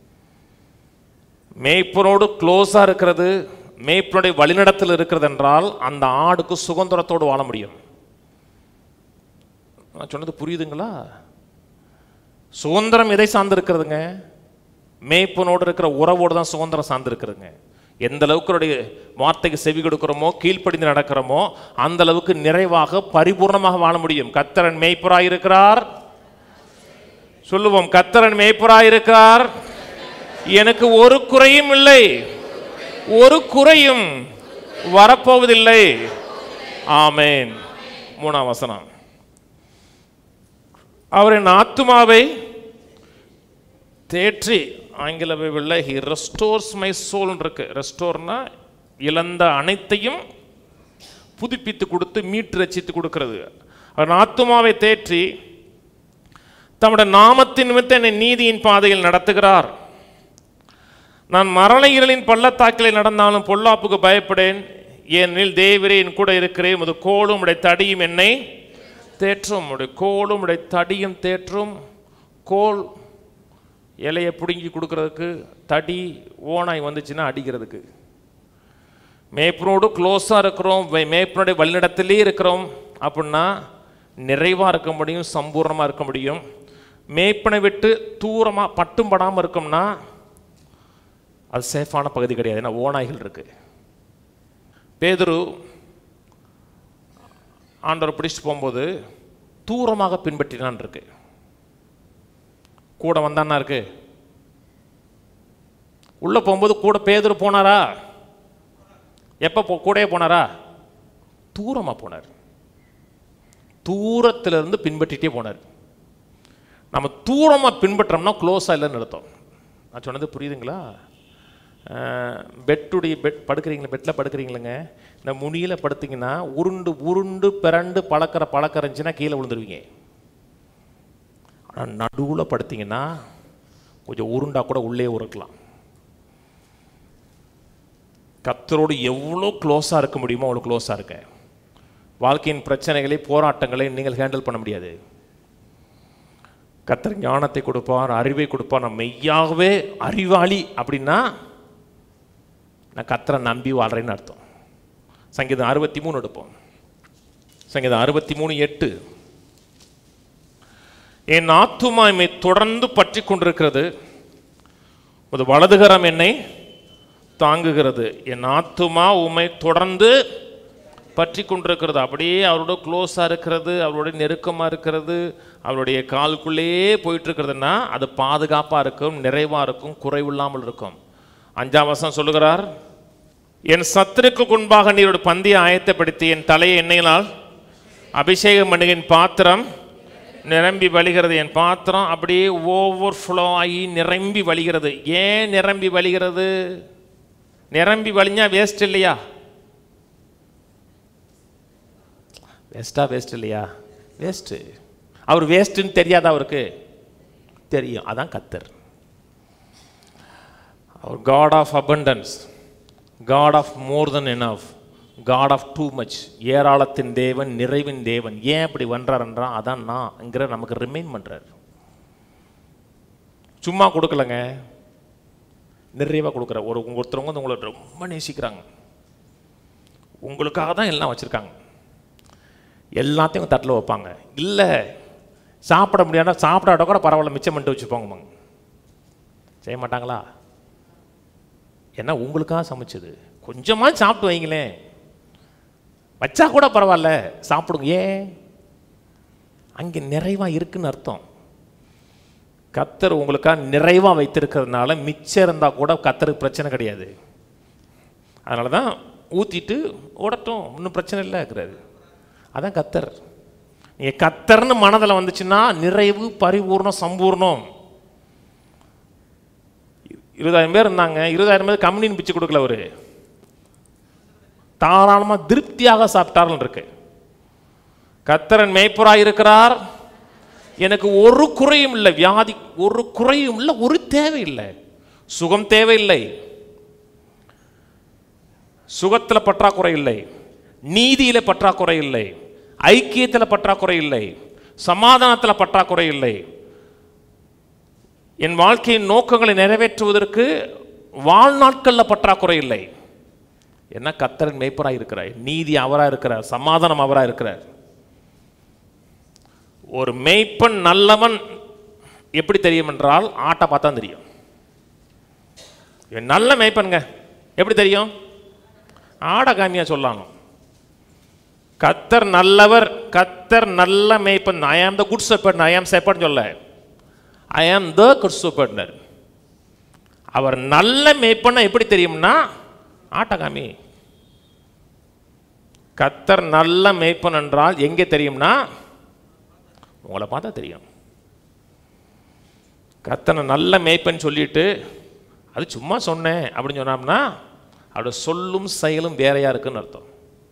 மேய்ப்பனோடு க்ளோஸாக இருக்கிறது மேய்ப்பனுடைய வழிநடத்தில் இருக்கிறது என்றால் அந்த ஆடுக்கு சுதந்திரத்தோடு வாழ முடியும் நான் சொன்னது புரியுதுங்களா சுதந்திரம் எதை சார்ந்து இருக்கிறதுங்க மேய்ப்பனோடு இருக்கிற உறவோடு தான் சுதந்திரம் சார்ந்து இருக்கிறதுங்க எந்த அளவுக்கு அவருடைய வார்த்தைக்கு செவி கொடுக்கிறோமோ கீழ்ப்படிந்து நடக்கிறோமோ அந்த அளவுக்கு நிறைவாக பரிபூர்ணமாக வாழ முடியும் கத்தரன் மேய்ப்பராய் இருக்கிறார் சொல்லுவோம் கத்தரன் மேய்ப்பராய் இருக்கிறார் எனக்கு ஒரு குறையும் இல்லை ஒரு குறையும் வரப்போவதில்லை ஆமேன் மூணாம் வசனம் அவரின் ஆத்துமாவை தேற்றி ஆங்கில பைபிளில் ஹி ரெஸ்டோர்ஸ் மை சோல் இருக்கு ரெஸ்டோர்னா இழந்த அனைத்தையும் புதுப்பித்து கொடுத்து மீட்டு ரச்சித்து கொடுக்கிறது அவன் ஆத்துமாவை தேற்றி தம்முடைய நாமத்தின் நிமித்தம் என்னை நீதியின் பாதையில் நடத்துகிறார் நான் மரண இருளின் பள்ளத்தாக்கிலே நடந்தாலும் பொல்லாப்புக்கு பயப்படேன் ஏனெனில் தேவரே என் கூட இருக்கிறேன் உமது கோலும் உடைய தடியும் என்னை தேற்றும் உடைய கோலும் உடைய தடியும் தேற்றும் கோல் இலையை பிடுங்கி கொடுக்கறதுக்கு தடி ஓனாய் வந்துச்சுன்னா அடிக்கிறதுக்கு மேய்ப்பனோடு க்ளோஸாக இருக்கிறோம் வே- மேய்ப்பனுடைய வழிநடத்திலே இருக்கிறோம் அப்படின்னா நிறைவாக இருக்க முடியும் சம்பூர்ணமாக இருக்க முடியும் மேய்ப்பனை விட்டு தூரமாக பட்டும் படாமல் இருக்கோம்னா அது சேஃபான பகுதி கிடையாது ஏன்னா ஓநாய்கள் இருக்கு பேதுரு ஆண்டவர் பிடிச்சிட்டு போகும்போது தூரமாக பின்பற்றினான் இருக்கு கூட வந்தான்னா இருக்கு உள்ள போகும்போது கூட பேதுரு போனாரா எப்போ போ கூடயே போனாரா தூரமாக போனார் தூரத்துல இருந்து பின்பற்றிட்டே போனார் நம்ம தூரமாக பின்பற்றோம்னா க்ளோஸாக இல்லைன்னு அர்த்தம் நான் சொன்னது புரியுதுங்களா பெட்டுடைய பெட் படுக்கிறீங்களா பெட்டில் படுக்கிறீங்களேங்க இந்த முனியில் படுத்தீங்கன்னா உருண்டு உருண்டு பிறண்டு பழக்கிற பழக்கம் இருந்துச்சுன்னா கீழே விழுந்துருவீங்க ஆனால் நடுவில் படுத்தீங்கன்னா கொஞ்சம் உருண்டா கூட உள்ளே உருக்கலாம் கத்தரோடு எவ்வளோ க்ளோஸாக இருக்க முடியுமோ அவ்வளோ க்ளோஸாக இருக்க வாழ்க்கையின் பிரச்சனைகளை போராட்டங்களை நீங்கள் ஹேண்டில் பண்ண முடியாது கத்தர் ஞானத்தை கொடுப்பார் அறிவை கொடுப்பார் நான் மெய்யாகவே அறிவாளி அப்படின்னா நான் கத்தரை நம்பி வாழ்றேன்னு அர்த்தம் சங்கீதம் அறுபத்தி மூணு எடுப்போம் சங்கீதம் அறுபத்தி மூணு எட்டு என் ஆத்துமா என்னை தொடர்ந்து பற்றி கொண்டிருக்கிறது ஒரு வலதுகரம் என்னை தாங்குகிறது என் ஆத்துமா உம்மை தொடர்ந்து பற்றி கொண்டிருக்கிறது அப்படியே அவரோட க்ளோஸாக இருக்கிறது அவரோட நெருக்கமாக இருக்கிறது அவருடைய காலுக்குள்ளேயே போயிட்டு இருக்கிறதுனா அது பாதுகாப்பாக இருக்கும் நிறைவாக இருக்கும் குறைவில்லாமல் இருக்கும் அஞ்சாம் வசனம் சொல்லுகிறார் என் சத்துருக்கு முன்பாக நீரோட பந்தியை ஆயத்தப்படுத்தி என் தலையை எண்ணெயினால் அபிஷேகம் பண்ணுகின் பாத்திரம் நிரம்பி வழிகிறது என் பாத்திரம் அப்படியே ஓவர் ஃப்ளோ ஆகி நிரம்பி வழிகிறது ஏன் நிரம்பி வழிகிறது நிரம்பி வழிஞ்சா வேஸ்ட் இல்லையா வேஸ்டா வேஸ்ட் இல்லையா வேஸ்ட்டு அவர் வேஸ்ட்டுன்னு தெரியாதா அவருக்கு தெரியும் அதான் கத்தர் அவர் God of abundance God of more than enough God of too much ஏராளத்தின் தேவன் நிறைவின் தேவன் ஏன் அப்படி வந்தார்ன்றா அதான் நான்ங்கிற நமக்கு ரிமைன் பண்றார் சும்மா கொடுக்கலங்க நிறைவாக கொடுக்குற ஒரு உங்க ஒருத்தவங்க வந்து உங்களை ரொம்ப நேசிக்கிறாங்க உங்களுக்காக தான் எல்லாம் வச்சுருக்காங்க எல்லாத்தையும் தட்டில் வைப்பாங்க இல்லை சாப்பிட முடியாதா சாப்பிடாட கூட பரவாயில்ல மிச்சம் பண்ணிட்டு வச்சுப்போங்க செய்ய மாட்டாங்களா ஏன்னா உங்களுக்காக சமைச்சது கொஞ்சமாக சாப்பிட்டு வைங்களேன் வச்சா கூட பரவாயில்ல சாப்பிடுங்க ஏன் அங்கே நிறைவாக இருக்குன்னு அர்த்தம் கத்தர் உங்களுக்காக நிறைவாக வைத்திருக்கிறதுனால மிச்சம் இருந்தால் கூட கத்தருக்கு பிரச்சனை கிடையாது அதனால தான் ஊற்றிட்டு ஓடட்டும் ஒன்றும் பிரச்சனை இல்லை இருக்கிறாரு அதான் கத்தர் நீங்கள் கத்தர்னு மனதில் வந்துச்சுன்னா நிறைவு பரிபூர்ணம் சம்பூர்ணம் இருபதாயிரம் பேர் இருந்தாங்க இருபதாயிரம் பேர் கம்யூனின் பிச்சு கொடுக்கல அவரு தாராளமாக திருப்தியாக சாப்பிட்டார்கள் இருக்கு கத்தரன் மேய்ப்பராக இருக்கிறார் எனக்கு ஒரு குறையும் இல்லை வியாதி ஒரு குறையும் இல்லை ஒரு தேவை இல்லை சுகம் தேவையில்லை சுகத்தில் பற்றாக்குறை இல்லை நீதியில் பற்றாக்குறை இல்லை ஐக்கியத்தில் பற்றாக்குறை இல்லை சமாதானத்தில் பற்றாக்குறை இல்லை என் வாழ்க்கையின் நோக்கங்களை நிறைவேற்றுவதற்கு வாழ்நாட்களில் பற்றாக்குறை இல்லை என்ன கத்தரின் மேய்ப்பராக இருக்கிறார் நீதி அவராக இருக்கிறார் சமாதானம் அவராக இருக்கிறார் ஒரு மேய்ப்பன் நல்லவன் எப்படி தெரியும் என்றால் ஆட்டை பார்த்தா தெரியும் இவன் நல்ல மேய்ப்பனுங்க எப்படி தெரியும் ஆடை காமியா சொல்லணும் கத்தர் நல்லவர் கத்தர் நல்ல மேய்ப்பன் ஐ ஆம் த குட் செப்பர்ட் ஐ ஆம் செப்பர்ட்னு சொல்ல ஐ ஆம் த குட் செப்பர்ட்னர் அவர் நல்ல மேய்ப்பன்னா எப்படி தெரியும்னா ஆட்டகாமி கத்தர் நல்ல மேய்ப்பன் என்றால் எங்கே தெரியும்னா உங்களை பார்த்தா தெரியும் கத்தனை நல்ல மேய்ப்பன் சொல்லிட்டு அது சும்மா சொன்னேன் அப்படின்னு சொன்னோம்னா அவரோட சொல்லும் செயலும் வேறையா இருக்குன்னு அர்த்தம்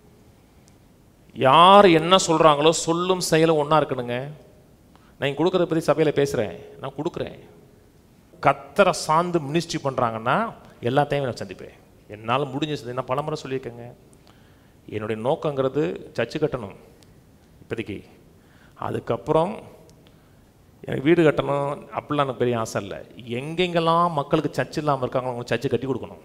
யார் என்ன சொல்கிறாங்களோ சொல்லும் செயலும் ஒன்றா இருக்கணுங்க நான் இங்க கொடுக்கறத பற்றி சபையில் பேசுகிறேன் நான் கொடுக்குறேன் கத்தரை சார்ந்து மினிஸ்ட்ரி பண்ணுறாங்கன்னா எல்லாத்தையும் நான் சந்திப்பேன் என்னால் முடிஞ்சது நான் பலமுறை சொல்லியிருக்கேங்க என்னுடைய நோக்கங்கிறது சர்ச்சு கட்டணும் இப்போதைக்கு அதுக்கப்புறம் எனக்கு வீடு கட்டணும் அப்படிலாம் எனக்கு பெரிய ஆசை இல்லை எங்கெங்கெல்லாம் மக்களுக்கு சர்ச் இல்லாமல் இருக்காங்களோ அவங்களுக்கு சர்ச்சு கட்டி கொடுக்கணும்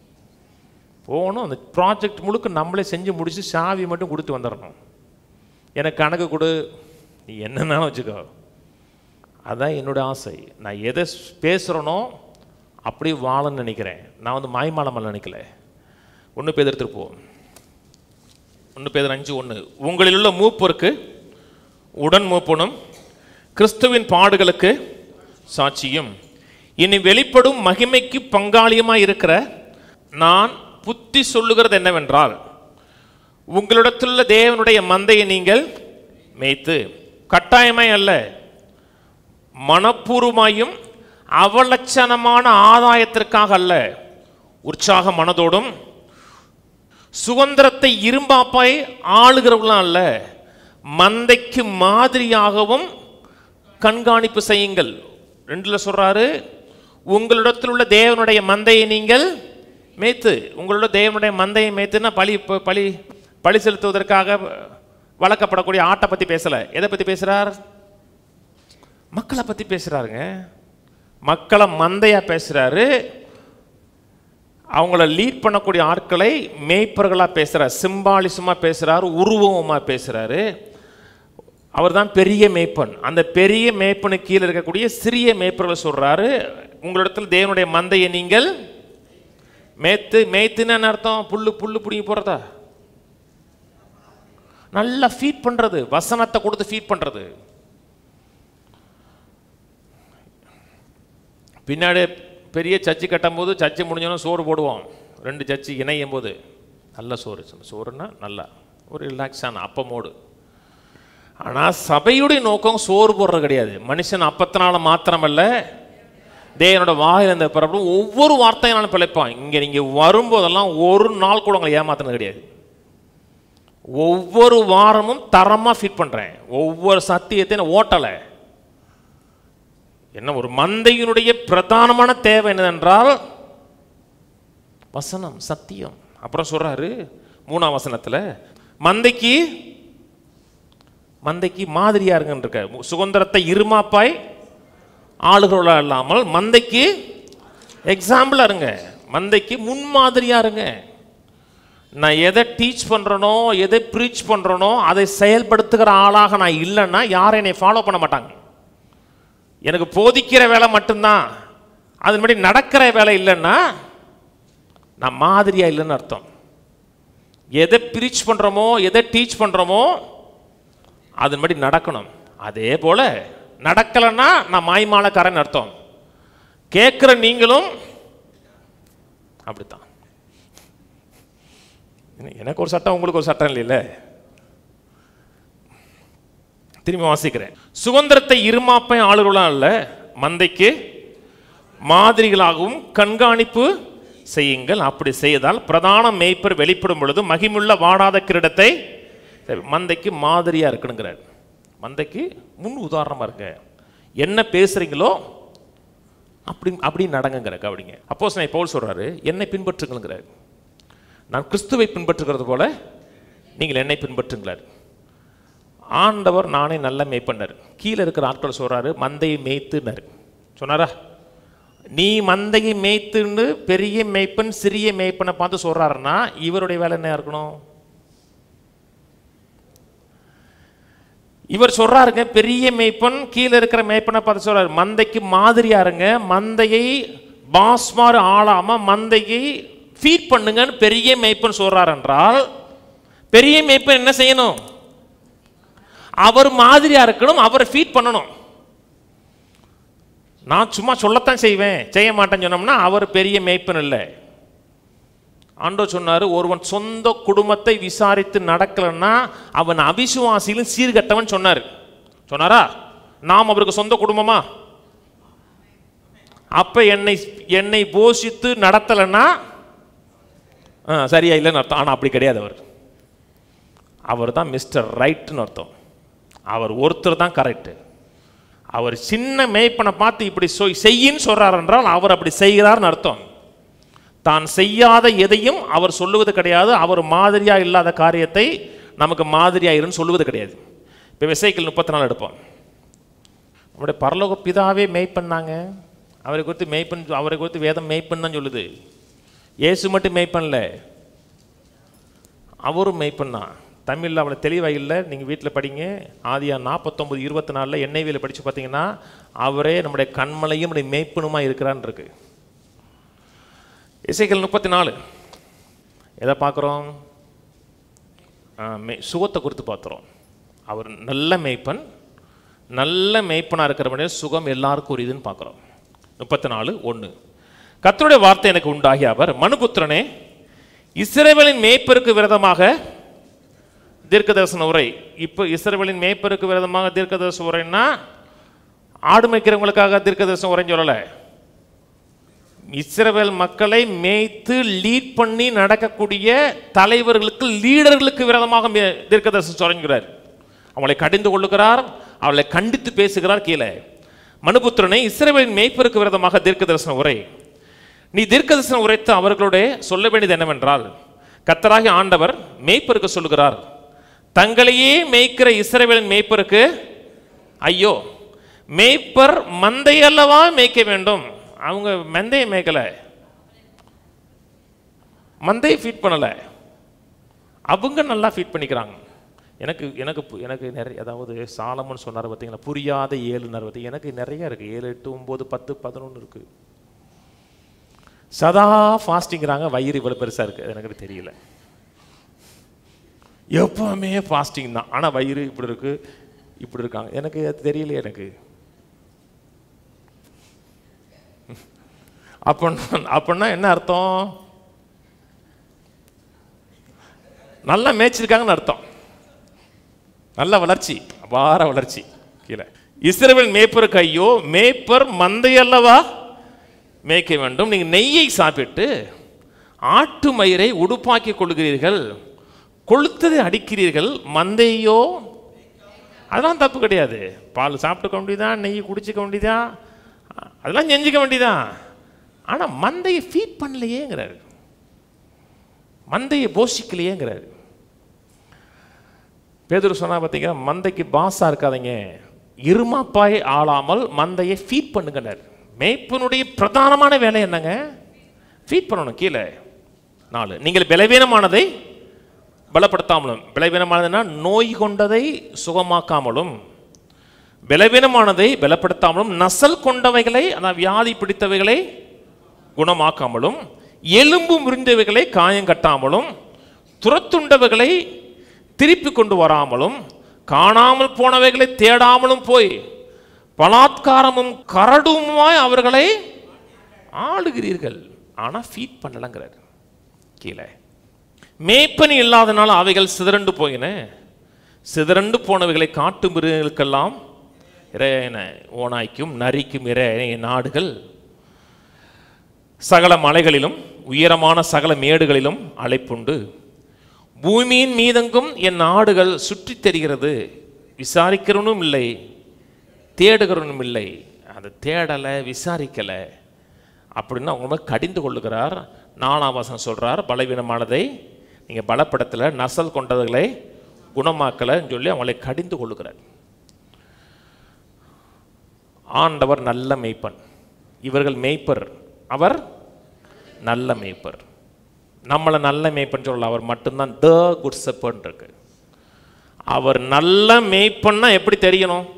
போகணும் அந்த ப்ராஜெக்ட் முழுக்க நம்மளே செஞ்சு முடிச்சு சாவி மட்டும் கொடுத்து வந்துடணும் எனக்கு கணக்கு கொடு நீ என்னன்னாலும் வச்சுக்கோ அதான் என்னோட ஆசை நான் எதை பேசுகிறேனோ அப்படி வாழன்னு நினைக்கிறேன் நான் வந்து மாய்மாலமல் நினைக்கல ஒன்று பேர் எடுத்துட்டு போவோம் ஒன்று பேர் அஞ்சு ஒன்று உங்களில் உள்ள மூப்பருக்கு உடன் மூப்பனும் கிறிஸ்துவின் பாடுகளுக்கு சாட்சியும் இனி வெளிப்படும் மகிமைக்கு பங்காளியமாய் இருக்கிற நான் புத்தி சொல்லுகிறது என்னவென்றால் உங்களிடத்துள்ள தேவனுடைய மந்தையை நீங்கள் மேய்த்து கட்டாயமாய் அல்ல மனப்பூர்வமாயும் அவலட்சணமான ஆதாயத்திற்காக அல்ல உற்சாக மனதோடும் சுதந்திரத்தை இரும்பாப்பாய் ஆளுகிறவர்களாம் அல்ல மந்தைக்கு மாதிரியாகவும் கண்காணிப்பு செய்யுங்கள் ரெண்டுல சொல்றாரு உங்களிடத்தில் உள்ள தேவனுடைய மந்தையை நீங்கள் மேய்த்து உங்களோட தேவனுடைய மந்தையை மேய்த்துன்னா பழி ப- பழி பழி செலுத்துவதற்காக வளர்க்கப்படக்கூடிய ஆட்டை பத்தி பேசல எதை பத்தி பேசுறார் மக்களை பத்தி பேசுறாருங்க மக்களை மந்தையா பேசுறாரு அவங்கள லீட் பண்ணக்கூடிய ஆட்களை மேய்ப்பர்களாக பேசுகிறார் சிம்பாலிசமாக பேசுகிறாரு உருவமாக பேசுகிறாரு அவர் தான் பெரிய மேய்ப்பன் அந்த பெரிய மேய்ப்பனுக்கு கீழே இருக்கக்கூடிய சிறிய மேய்ப்பர்களை சொல்கிறாரு உங்களிடத்தில் தேவனுடைய மந்தையை நீங்கள் மேய்த்து மேய்த்துன்னு என்ன அர்த்தம் புல்லு புல்லு பிடிங்கி போகிறதா நல்லா ஃபீட் பண்ணுறது வசனத்தை கொடுத்து ஃபீட் பண்ணுறது பின்னாடி பெரிய சர்ச்சு கட்டும்போது சர்ச்சு முடிஞ்சோன்னா சோறு போடுவோம் ரெண்டு சர்ச்சு இணையும் போது நல்ல சோறு சோறுன்னா நல்லா ஒரு ரிலாக்ஸான அப்பமோடு ஆனால் சபையுடைய நோக்கம் சோறு போடுறது கிடையாது மனுஷன் அப்பத்தினால மாத்திரமல்ல தேவனோட வாயில் இந்த பிறப்பும் ஒவ்வொரு வார்த்தையினாலும் பிழைப்பான் இங்கே நீங்கள் வரும்போதெல்லாம் ஒரு நாள் கூட உங்களை ஏமாத்தினது கிடையாது ஒவ்வொரு வாரமும் தரமாக ஃபிட் பண்ணுறேன் ஒவ்வொரு சத்தியத்தையும் நான் ஓட்டலை என்ன ஒரு மந்தையினுடைய பிரதானமான தேவை என்னதென்றால் வசனம் சத்தியம் அப்புறம் சொல்றாரு மூணாம் வசனத்துல மந்தைக்கு மந்தைக்கு மாதிரியா இருங்கன்னு இருக்க சுதந்திரத்தை இருமாப்பாய் ஆளுகளா இல்லாமல் மந்தைக்கு எக்ஸாம்பிளா இருங்க மந்தைக்கு முன்மாதிரியா இருங்க நான் எதை டீச் பண்றேனோ எதை ப்ரீச் பண்றேனோ அதை செயல்படுத்துகிற ஆளாக நான் இல்லைன்னா யாரும் என்னை ஃபாலோ பண்ண மாட்டாங்க எனக்கு போதிக்கிற வேலை மட்டும்தான் அதன்படி நடக்கிற வேலை இல்லைன்னா நான் மாதிரியா இல்லைன்னு அர்த்தம் எதை ப்ரீச் பண்ணுறோமோ எதை டீச் பண்ணுறோமோ அதன்படி நடக்கணும் அதே போல நடக்கலைன்னா நான் மாய்மாலக்காரன் அர்த்தம் கேட்குற நீங்களும் அப்படித்தான் என்ன- எனக்கு ஒரு சட்டம் உங்களுக்கு ஒரு சட்டம் இல்லைல்ல திரும்பி வாசிக்கிறேன் சுதந்திரத்தை இருமாப்பை ஆளுகளாம் அல்ல மந்தைக்கு மாதிரிகளாகவும் கண்காணிப்பு செய்யுங்கள் அப்படி செய்தால் பிரதான மேய்ப்பர் வெளிப்படும் பொழுது மகிமுள்ள வாடாத கிரீடத்தை மந்தைக்கு மாதிரியா இருக்கணுங்கிறார் மந்தைக்கு முன் உதாரணமா இருங்க என்ன பேசுறீங்களோ அப்படி அப்படி நடங்குங்கிற கவனிங்க அப்போ நான் பவுல் சொல்றாரு என்னை பின்பற்றுங்கிறார் நான் கிறிஸ்துவை பின்பற்றுகிறது போல நீங்கள் என்னை பின்பற்றுங்கிறார் ஆண்டவர் நானே நல்ல மேய்ப்பண்ணர் கீழே இருக்கிற ஆட்கள் சொல்றாரு மந்தையை மேய்த்துனார் சொன்னாரா நீ மந்தையை மேய்த்துன்னு பெரிய மேய்ப்பன் சிறிய மேய்ப்பனை பார்த்து சொல்றாருன்னா இவருடைய வேலை என்ன இருக்கணும் இவர் சொல்றாருங்க பெரிய மேய்ப்பன் கீழே இருக்கிற மேய்ப்பனை பார்த்து சொல்றாரு மந்தைக்கு மாதிரியா இருங்க மந்தையை பாஸ் மாதிரி ஆளாம மந்தையை ஃபீட் பண்ணுங்கன்னு பெரிய மேய்ப்பன் சொல்றார் என்றால் பெரிய மேய்ப்பன் என்ன செய்யணும் அவர் மாதிரியா இருக்கணும் அவரை ஃபீட் பண்ணணும் நான் சும்மா சொல்லத்தான் செய்வேன் செய்ய மாட்டேன்னு சொன்னோம்னா அவர் பெரிய மேய்ப்பன் இல்லை ஆண்டவர் சொன்னார் ஒருவன் சொந்த குடும்பத்தை விசாரித்து நடக்கலைன்னா அவன் அவிசுவாசியிலும் சீர்கட்டவன் சொன்னார் சொன்னாரா நாம் அவருக்கு சொந்த குடும்பமா அப்ப என்னை என்னை போஷித்து நடத்தலைன்னா ஆ, சரியா இல்லைன்னு அர்த்தம் ஆனால் அப்படி கிடையாது அவர் அவர் தான் மிஸ்டர் ரைட்னு அர்த்தம் அவர் ஒருத்தர் தான் கரெக்டு அவர் சின்ன மேய்ப்பனை பார்த்து இப்படி சொய் செய்யின்னு சொல்றார் என்றால் அவர் அப்படி செய்கிறார்னு அர்த்தம் தான் செய்யாத எதையும் அவர் சொல்லுவது கிடையாது அவர் மாதிரியா இல்லாத காரியத்தை நமக்கு மாதிரியா இருன்னு சொல்லுவது கிடையாது இப்போ விசைக்கல் முப்பத்தி நாலு எடுப்போம் நம்முடைய பரலோக பிதாவே மேய்ப்பண்ணாங்க அவரை குறித்து மேய்ப்பன் அவரை குறித்து வேதம் மேய்ப்பன் தான் சொல்லுது இயேசு மட்டும் மேய்ப்பன்ல அவரும் மேய்ப்பன் தான் தமிழில் அவ்வளோ தெளிவாக இல்லை நீங்கள் வீட்டில் படிங்க ஆதியா நாற்பத்தொம்பது இருபத்தி நாலில் எண்ணெய்வியில் படித்து பார்த்தீங்கன்னா அவரே நம்முடைய கண்மலையும் நம்முடைய மேய்ப்பனுமா இருக்கிறான்னு இருக்கு இசைகள் முப்பத்தி நாலு எதை பார்க்குறோம் மே சுகத்தை குறித்து பார்த்துறோம் அவர் நல்ல மேய்ப்பன் நல்ல மேய்ப்பனாக இருக்கிறபடியே சுகம் எல்லாருக்கும் உரியதுன்னு பார்க்குறோம் முப்பத்தி நாலு ஒன்று கர்த்தருடைய வார்த்தை எனக்கு உண்டாகி அவர் மனுபுத்திரனே இஸ்ரவேலின் மேய்ப்பருக்கு விரதமாக தீர்க்கதரிசன உரை இப்போ இஸ்ரவேலின் மேய்ப்பருக்கு விரதமாக தீர்க்கதரிசன உரைன்னா ஆடு மேய்க்கிறவங்களுக்காக தீர்க்கதரிசன உரைன்னு சொல்லலை இஸ்ரவேல் மக்களை மேய்த்து லீட் பண்ணி நடக்கக்கூடிய தலைவர்களுக்கு லீடர்களுக்கு விரோதமாக மே- தீர்க்கதரிசனம் சொல்கிறார் அவங்களை கடிந்து கொள்ளுகிறார் அவளை கண்டித்து பேசுகிறார் கீழே மனுபுத்திரனை இஸ்ரவேலின் மேய்ப்பருக்கு விரோதமாக தீர்க்கதரிசன உரை நீ தீர்க்கதரிசனம் உரைத்து அவர்களோட சொல்ல வேண்டியது என்னவென்றால் கத்தராகி ஆண்டவர் மேய்ப்பருக்கு சொல்லுகிறார் தங்களையே மேய்க்கிற இஸ்ரவேலின் மேய்ப்பருக்கு ஐயோ மேய்ப்பர் மந்தையல்லவா மேய்க்க வேண்டும் அவங்க மந்தையை மேய்க்கல மந்தையை ஃபீட் பண்ணல அவங்க நல்லா ஃபீட் பண்ணிக்கிறாங்க எனக்கு எனக்கு பு- எனக்கு நிறைய அதாவது சாலமன் சொன்னார் பார்த்தீங்களா புரியாத ஏழுனார் பார்த்தீங்க எனக்கு நிறைய இருக்கு ஏழு எட்டு ஒம்பது பத்து பதினொன்று இருக்கு சதா ஃபாஸ்டிங்கிறாங்க வயிறு இவ்வளோ பெருசாக இருக்குது எனக்கு தெரியல எப்பவுமே ஃபாஸ்டிங் தான் ஆனால் வயிறு இப்படி இருக்கு இப்படி இருக்காங்க எனக்கு அது தெரியல எனக்கு அப்படின்னா அப்படின்னா என்ன அர்த்தம் நல்லா மேய்ச்சிருக்காங்கன்னு அர்த்தம் நல்ல வளர்ச்சி அபார வளர்ச்சி கீழே இஸ்ரவேல் மேய்ப்பருக்கு ஐயோ மேய்ப்பர் மந்தையல்லவா மேய்க்க வேண்டும் நீங்கள் நெய்யை சாப்பிட்டு ஆட்டு மயிரை உடுப்பாக்கி கொள்கிறீர்கள் கொளுத்ததை அடிக்கிறீர்கள் மந்தையோ அதெல்லாம் தப்பு கிடையாது பால் சாப்பிட்டுக்க வேண்டியதான் நெய் குடிச்சிக்க வேண்டியதான் அதெல்லாம் செஞ்சுக்க வேண்டியதான் ஆனால் மந்தையை ஃபீட் பண்ணலையேங்கிறாரு மந்தையை போஷிக்கலையேங்கிறாரு பேதுரு சொன்னா பார்த்தீங்கன்னா மந்தைக்கு பாஸாக இருக்காதீங்க இருமாப்பாய் ஆளாமல் மந்தையை ஃபீட் பண்ணுங்கன்னார் மேய்ப்பனுடைய பிரதானமான வேலை என்னங்க ஃபீட் பண்ணணும் கீழே நாலு நீங்கள் பலவீனமானதை பலப்படுத்தாமலும் பலவீனமானதுன்னா நோய் கொண்டதை சுகமாக்காமலும் பலவீனமானதை பலப்படுத்தாமலும் நசல் கொண்டவைகளை அதாவது வியாதி பிடித்தவைகளை குணமாக்காமலும் எலும்பு முறிந்தவைகளை காயம் கட்டாமலும் துரத்துண்டவைகளை திருப்பி கொண்டு வராமலும் காணாமல் போனவைகளை தேடாமலும் போய் பலாத்காரமும் கரடுமாய் அவர்களை ஆளுகிறீர்கள் ஆனால் ஃபீட் பண்ணலங்கிறார் கீழே மேய்ப்பனி இல்லாதனால அவைகள் சிதறண்டு போயின சிதறண்டு போனவைகளை காட்டு மிருகங்களுக்கெல்லாம் இறையன ஓனாய்க்கும் நரிக்கும் இறைய நாடுகள் சகல மலைகளிலும் உயரமான சகல மேடுகளிலும் அழைப்புண்டு பூமியின் மீதெங்கும் என் நாடுகள் சுற்றித் தெரிகிறது விசாரிக்கிறவனும் இல்லை தேடுகிறவனும் இல்லை அதை தேடலை விசாரிக்கலை அப்படின்னு அவங்க மேல கடிந்து கொள்ளுகிறார் நாலாம் வசனம் சொல்றார் பலவீனமானதை நீங்கள் பலப்படுத்தலை நசல் கொண்டதுகளை குணமாக்கலைன்னு சொல்லி அவங்களை கடிந்து கொள்ளுகிறார் ஆண்டவர் நல்ல மேய்ப்பன் இவர்கள் மேய்ப்பர் அவர் நல்ல மேய்ப்பர் நம்மளை நல்ல மேய்ப்பன் சொல்லல அவர் மட்டும்தான் த குட் செப்பர்ன் இருக்கு அவர் நல்ல மேய்ப்பன்னா எப்படி தெரியணும்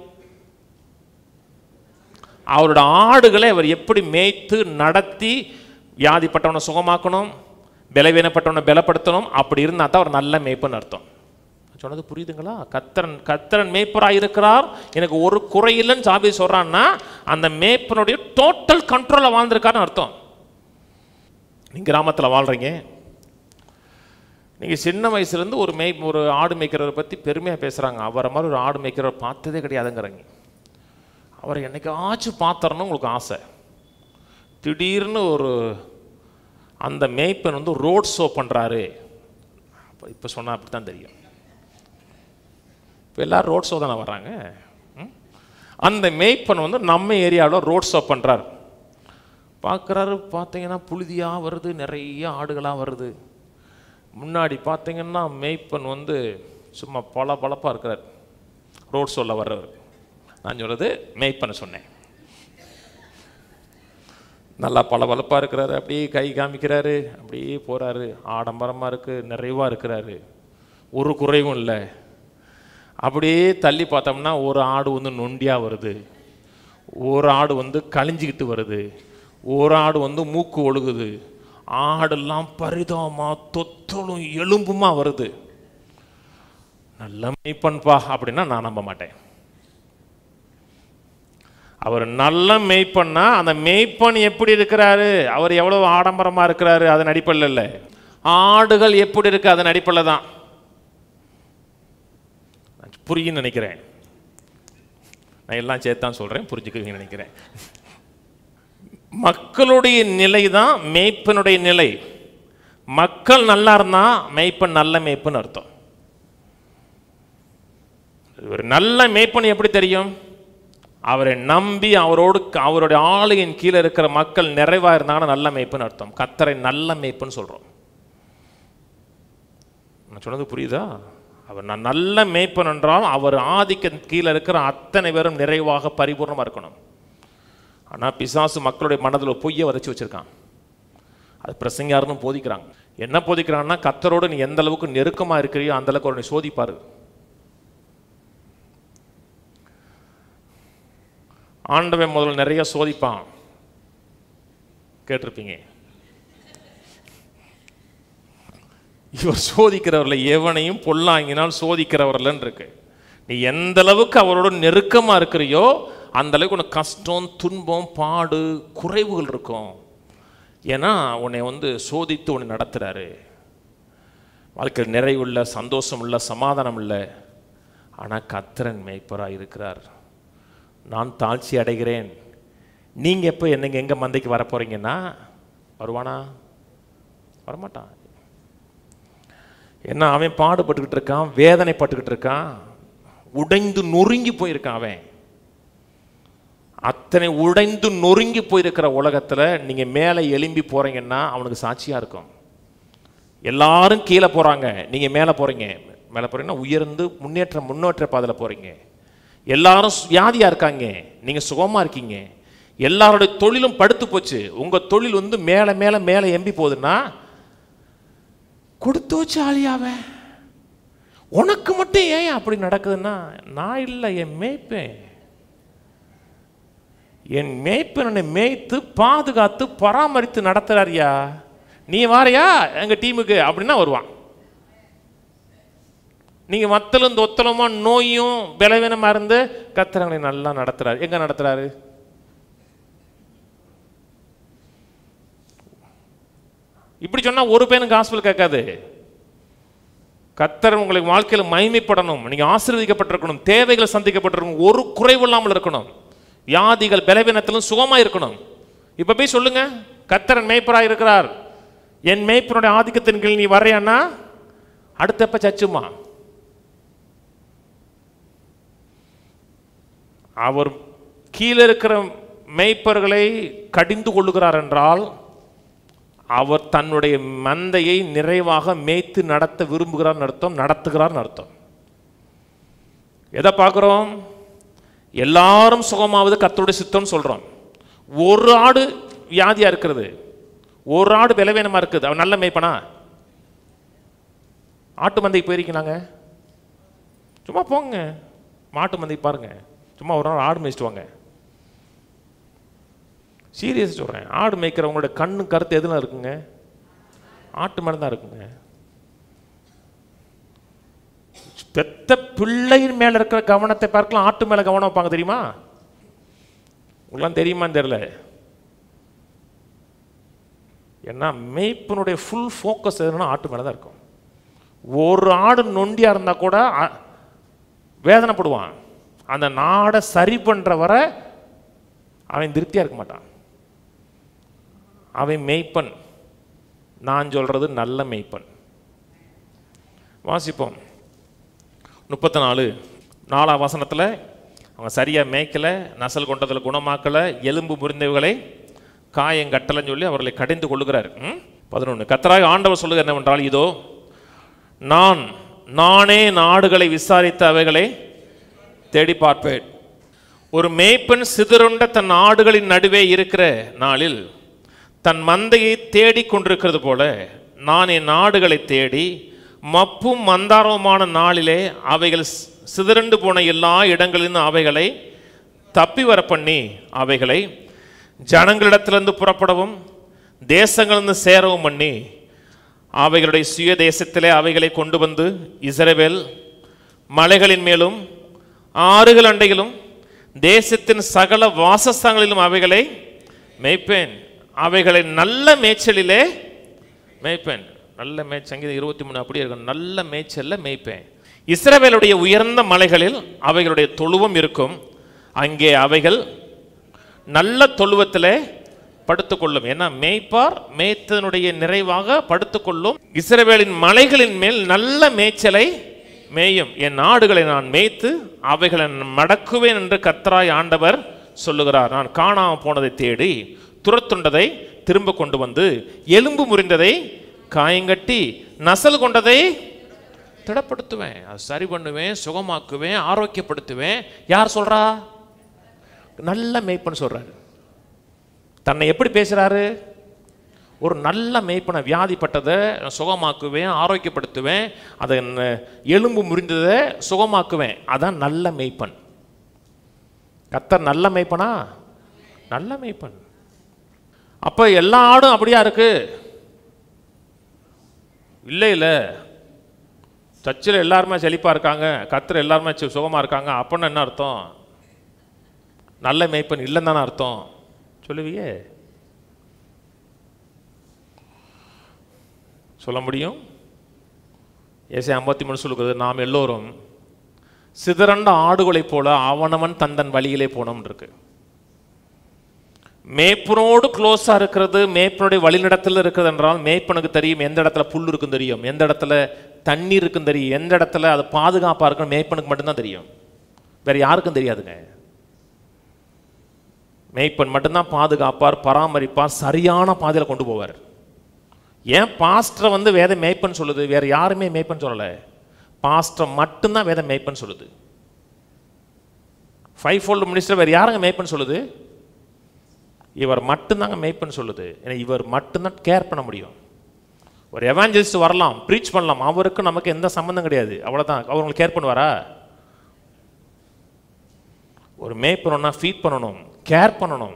அவரோட ஆடுகளை அவர் எப்படி மேய்த்து நடத்தி வியாதிப்பட்டவனை சுகமாக்கணும் பலவீனப்பட்டவனை பலப்படுத்தணும் அப்படி இருந்தால் தான் அவர் நல்ல மேய்ப்பன் அர்த்தம் சொன்னது புரியுதுங்களா கத்தரன் கத்தரன் மேய்ப்பராக இருக்கிறார் எனக்கு ஒரு குறை இல்லைன்னு சாபி சொல்றான்னா அந்த மேய்ப்பனுடைய டோட்டல் கண்ட்ரோலில் வாழ்ந்திருக்காருன்னு அர்த்தம் நீங்கள் கிராமத்தில் வாழ்றீங்க நீங்கள் சின்ன வயசுலேருந்து ஒரு மேய் ஒரு ஆடு மேய்க்கிறவரை பற்றி பெருமையாக பேசுகிறாங்க அவரை மாதிரி ஒரு ஆடு மேய்க்கிறவர் பார்த்ததே கிடையாதுங்கிறீங்க அவரை என்னைக்காச்சும் பார்த்தரணும் உங்களுக்கு ஆசை திடீர்னு ஒரு அந்த மேய்ப்பன் வந்து ரோட் ஷோ பண்ணுறாரு இப்போ சொன்னால் அப்படி தான் தெரியும் இப்போ எல்லாரும் ரோட் ஷோ தானே வர்றாங்க ம்? அந்த மேய்ப்பன் வந்து நம்ம ஏரியாவில் ரோட் ஷோ பண்ணுறாரு பார்க்குறாரு பார்த்தீங்கன்னா புழுதியாக வருது நிறைய ஆடுகளாக வருது முன்னாடி பார்த்தீங்கன்னா மேய்ப்பன் வந்து சும்மா பல பளப்பாக இருக்கிறார் ரோட் ஷோவில் வர்றவர் நான் சொல்கிறது மேய்ப்பனை சொன்னேன் நல்லா பளபளப்பாக இருக்கிறாரு அப்படியே கை காமிக்கிறாரு அப்படியே போகிறாரு ஆடம்பரமாக இருக்குது நிறைவாக இருக்கிறாரு ஒரு குறைவும் இல்லை அப்படியே தள்ளி பார்த்தோம்னா ஒரு ஆடு வந்து நொண்டியாக வருது ஒரு ஆடு வந்து கழிஞ்சிக்கிட்டு வருது ஒரு ஆடு வந்து மூக்கு ஒழுகுது ஆடெல்லாம் பரிதாமா தொத்தலும் எலும்புமா வருது நல்ல மெய்ப்பன்பா அப்படின்னா நான் நம்ப மாட்டேன் அவர் நல்ல மெய்ப்பன்னா அந்த மெய்ப்பன் எப்படி இருக்கிறாரு அவர் எவ்வளவு ஆடம்பரமா இருக்கிறாரு அதன் அடிப்படையில் இல்லை ஆடுகள் எப்படி இருக்கு அதன் அடிப்படையில் தான் புரியுன்னு நினைக்கிறேன் நான் எல்லாம் சேர்த்து தான் சொல்கிறேன் புரிஞ்சுக்குவீங்கன்னு நினைக்கிறேன் மக்களுடைய நிலை தான் மேய்ப்பனுடைய நிலை மக்கள் நல்லா இருந்தா மேய்ப்பன் நல்ல மேய்ப்பன் அர்த்தம் ஒரு நல்ல மேய்ப்பன் எப்படி தெரியும் அவரை நம்பி அவரோடு அவருடைய ஆளுகையின் கீழே இருக்கிற மக்கள் நிறைவா இருந்தாங்கன்னா நல்ல மேய்ப்பன் அர்த்தம் கத்தரை நல்ல மேய்ப்பன் சொல்றோம் நான் சொன்னது புரியுதா அவர் நான் நல்ல மேய்ப்பன் என்றால் அவர் ஆதிக்க கீழே இருக்கிற அத்தனை பேரும் நிறைவாக பரிபூர்ணமா இருக்கணும் ஆனால் பிசாசு மக்களுடைய மனதில் பொய்யை வதச்சி வச்சிருக்கான் அது பிரசங்கியாருன்னு போதிக்கிறாங்க என்ன போதிக்கிறாங்கன்னா கத்தரோடு நீ எந்த அளவுக்கு நெருக்கமாக இருக்கிறியோ அந்த அளவுக்கு அவனை சோதிப்பாரு ஆண்டவன் முதல்ல நிறைய சோதிப்பான் கேட்டிருப்பீங்க இவர் சோதிக்கிறவரில் எவனையும் பொல்லாங்கினால் சோதிக்கிறவர்லன்னு இருக்கு நீ எந்த அளவுக்கு அவரோட நெருக்கமா இருக்கிறியோ அந்த அளவுக்கு உனக்கு கஷ்டம் துன்பம் பாடு குறைவுகள் இருக்கும் ஏன்னா உன்னை வந்து சோதித்து உன்னை நடத்துறாரு வாழ்க்கையில் நிறைவுள்ள சந்தோஷம் இல்லை சமாதானம் இல்லை ஆனால் கத்திரன் மேய்ப்பராக இருக்கிறார் நான் தாழ்ச்சி அடைகிறேன் நீங்கள் எப்போ என்னங்க எங்கே மந்தைக்கு வர போகிறீங்கன்னா வருவானா வரமாட்டான் என்ன அவன் பாடுபட்டுக்கிட்டு இருக்கான் வேதனைப்பட்டுக்கிட்டு இருக்கான் உடைந்து நொறுங்கி போயிருக்கான் அவன் அத்தனை உடைந்து நொறுங்கி போயிருக்கிற உலகத்தில் நீங்கள் மேலே எலும்பி போகிறீங்கன்னா அவனுக்கு சாட்சியாக இருக்கும் எல்லாரும் கீழே போகிறாங்க நீங்கள் மேலே போகிறீங்க மேலே போகிறீங்கன்னா உயர்ந்து முன்னேற்ற முன்னேற்ற பாதையில் போகிறீங்க எல்லாரும் வியாதியாக இருக்காங்க நீங்கள் சுகமாக இருக்கீங்க எல்லாருடைய தொழிலும் படுத்து போச்சு உங்கள் தொழில் வந்து மேலே மேலே மேலே எம்பி போகுதுன்னா கொடுத்து வச்சு ஆளியாவ உனக்கு மட்டும் ஏன் அப்படி நடக்குதுன்னா நான் இல்லை என் மேய்ப்பேன் என் மேய்ப்பனை மேய்த்து பாதுகாத்து பராமரித்து நடத்துறாரியா நீ வாரியா எங்க டீமுக்கு அப்படின்னா வருவான் நீங்க மத்தலும் தொத்தலுமா நோயும் பலவீனமா இருந்து கத்திரங்களை நல்லா நடத்துறாரு எங்க நடத்துறாரு இப்படி சொன்னா ஒரு பேரும் காஸ்பல் கேட்காது கத்தர் உங்களுக்கு வாழ்க்கையில் மகிமைப்படணும் நீங்க ஆசீர்வதிக்கப்பட்டிருக்கணும் தேவைகள் சந்திக்கப்பட்டிருக்கணும் ஒரு குறைவு இல்லாமல் இருக்கணும் வியாதிகள் பலவீனத்திலும் சுகமா இருக்கணும் இப்ப போய் சொல்லுங்க கத்தரன் மேய்ப்பராக இருக்கிறார் என் மேய்ப்பனுடைய ஆதிக்கத்தின் கீழ் நீ வரையானா அடுத்தப்ப சச்சுமா அவர் கீழே இருக்கிற மேய்ப்பர்களை கடிந்து கொள்ளுகிறார் என்றால் அவர் தன்னுடைய மந்தையை நிறைவாக மேய்த்து நடத்த விரும்புகிறார் அர்த்தம் நடத்துகிறார் அர்த்தம் எதை பார்க்குறோம் எல்லாரும் சுகமாவது கத்தருடைய சித்தம்னு சொல்கிறோம் ஒரு ஆடு வியாதியாக இருக்கிறது ஒரு ஆடு பலவீனமாக இருக்குது அவன் நல்ல மேய்ப்பனா ஆட்டு மந்தைக்கு போயிருக்கீங்களாங்க சும்மா போங்க மாட்டு மந்தைக்கு பாருங்க சும்மா ஒரு நாள் ஆடு மேய்ச்சிட்டு வாங்க சீரியஸ் சொல்கிறேன் ஆடு மேய்க்கிறவங்களோட கண்ணு கருத்து எதுல இருக்குங்க ஆட்டு மேலே தான் இருக்குங்க பெத்த பிள்ளையின் மேல இருக்கிற கவனத்தை பார்க்கலாம் ஆட்டு மேல கவனம் வைப்பாங்க தெரியுமா உங்களாம் தெரியுமான்னு தெரியல ஏன்னா மேய்ப்பனுடைய ஃபுல் ஃபோக்கஸ் எதுனா ஆட்டு மேல தான் இருக்கும் ஒரு ஆடு நொண்டியா இருந்தா கூட அ- வேதனைப்படுவான் அந்த நாடை சரி பண்ற வரை அவன் திருப்தியா இருக்க மாட்டான் அவன் மேய்ப்பன் நான் சொல்றது நல்ல மேய்ப்பன் வாசிப்போம் முப்பத்தி நாலு நாலாம் வசனத்தில் அவங்க சரியாக மேய்க்கலை நசல் கொண்டதில் குணமாக்கலை எலும்பு முறிந்தவர்களை காயங்கட்டலைன்னு சொல்லி அவர்களை கடிந்து கொள்ளுகிறார் பதினொன்று கத்தராக ஆண்டவர் சொல்லுகிறது என்னவென்றால் இதோ நான் நானே நாடுகளை விசாரித்த அவைகளை தேடி பார்ப்பேன் ஒரு மேய்ப்பன் சிதறுண்ட தன் ஆடுகளின் நடுவே இருக்கிற நாளில் தன் மந்தையை தேடிக் கொண்டிருக்கிறது போல நான் என் ஆடுகளை தேடி மப்பும் மந்தாரவுமான நாளிலே அவைகள் சி- சிதறண்டு போன எல்லா இடங்களிலும் அவைகளை தப்பி வர பண்ணி அவைகளை ஜனங்களிடத்திலிருந்து புறப்படவும் தேசங்களிலிருந்து சேரவும் பண்ணி அவைகளுடைய சுய தேசத்திலே அவைகளை கொண்டு வந்து இஸ்ரவேல் மலைகளின் மேலும் ஆறுகள் அண்டையிலும் தேசத்தின் சகல வாசஸ்தலங்களிலும் அவைகளை மேய்ப்பேன் அவைகளை நல்ல மேய்ச்சலிலே மேய்ப்பேன் நல்ல மேய்ச்சல் சங்கீதம் இருபத்தி மூணு அப்படியே இருக்கும் நல்ல மேய்ச்சல்ல மேய்ப்பேன் இஸ்ரவேலுடைய உயர்ந்த மலைகளில் அவைகளுடைய தொழுவம் இருக்கும் அங்கே அவைகள் நல்ல தொழுவத்திலே படுத்துக்கொள்ளும் ஏன்னா மேய்ப்பார் மேய்த்தனுடைய நிறைவாக படுத்துக்கொள்ளும் இஸ்ரவேலின் மலைகளின் மேல் நல்ல மேய்ச்சலை மேயும் என் நாடுகளை நான் மேய்த்து அவைகளை நான் மடக்குவேன் என்று கர்த்தராய் ஆண்டவர் சொல்லுகிறார் நான் காணாம போனதை தேடி துரத்துண்டதை திரும்ப கொண்டு வந்து எலும்பு முறிந்ததை காயங்கட்டி நசல் கொண்டதை திடப்படுத்துவேன் அது சரி பண்ணுவேன் சுகமாக்குவேன் ஆரோக்கியப்படுத்துவேன் யார் சொல்றா நல்ல மேய்ப்பன் சொல்றாரு தன்னை எப்படி பேசுறாரு ஒரு நல்ல மேய்ப்பனை வியாதிப்பட்டதை நான் சுகமாக்குவேன் ஆரோக்கியப்படுத்துவேன் அதை ந- எலும்பு முறிந்ததை சுகமாக்குவேன் அதான் நல்ல மேய்ப்பன் கத்தர் நல்ல மேய்ப்பனா நல்ல மேய்ப்பன் அப்ப எல்லா ஆடும் அப்படியா இருக்கு இல்லை இல்லை சர்ச்சில் எல்லாருமே செழிப்பா இருக்காங்க கத்தர் எல்லாருமே சு- சுகமா இருக்காங்க அப்படின்னு என்ன அர்த்தம் நல்ல மேய்ப்பன் இல்லைன்னு தானே அர்த்தம் சொல்லுவியே சொல்ல முடியும் ஏசை ஐம்பத்தி மூணு சொல்லுகிறது நாம் எல்லோரும் சிதறண்ட ஆடுகளைப் போல அவனவன் தந்தன் வழியிலே போனோம் இருக்கு மேய்ப்பனோடு க்ளோஸா இருக்கிறது மேய்ப்பனுடைய வழிநடத்தில் இருக்கிறது என்றால் மேய்ப்பனுக்கு தெரியும் எந்த இடத்துல புல் இருக்கும் தெரியும் எந்த இடத்துல தண்ணீர் இருக்கும் தெரியும் எந்த இடத்துல அது பாதுகாப்பா இருக்கும் மேய்ப்பனுக்கு மட்டும்தான் தெரியும் வேற யாருக்கும் தெரியாதுங்க மேய்ப்பன் மட்டும்தான் பாதுகாப்பார் பராமரிப்பார் சரியான பாதையில் கொண்டு போவார் ஏன் பாஸ்டரை வந்து வேத மேய்ப்பன் சொல்லுது வேற யாருமே மேய்ப்பன் சொல்லலை பாஸ்டர் மட்டும்தான் வேத மேய்ப்பன் சொல்லுது ஃபைவ் ஃபோல்டு மினிஸ்டர் வேற யாருங்க மேய்ப்பன் சொல்லுது இவர் மட்டும்தாங்க மேய்ப்பன் சொல்லுது ஏன்னா இவர் மட்டும்தான் கேர் பண்ண முடியும் ஒரு எவாஞ்சலிஸ்ட் வரலாம் ப்ரீச் பண்ணலாம் அவருக்கு நமக்கு எந்த சம்மந்தம் கிடையாது அவ்வளோதான் அவர் உங்களுக்கு கேர் பண்ணுவாரா ஒரு மேய்ப்பணும்னா ஃபீட் பண்ணணும் கேர் பண்ணணும்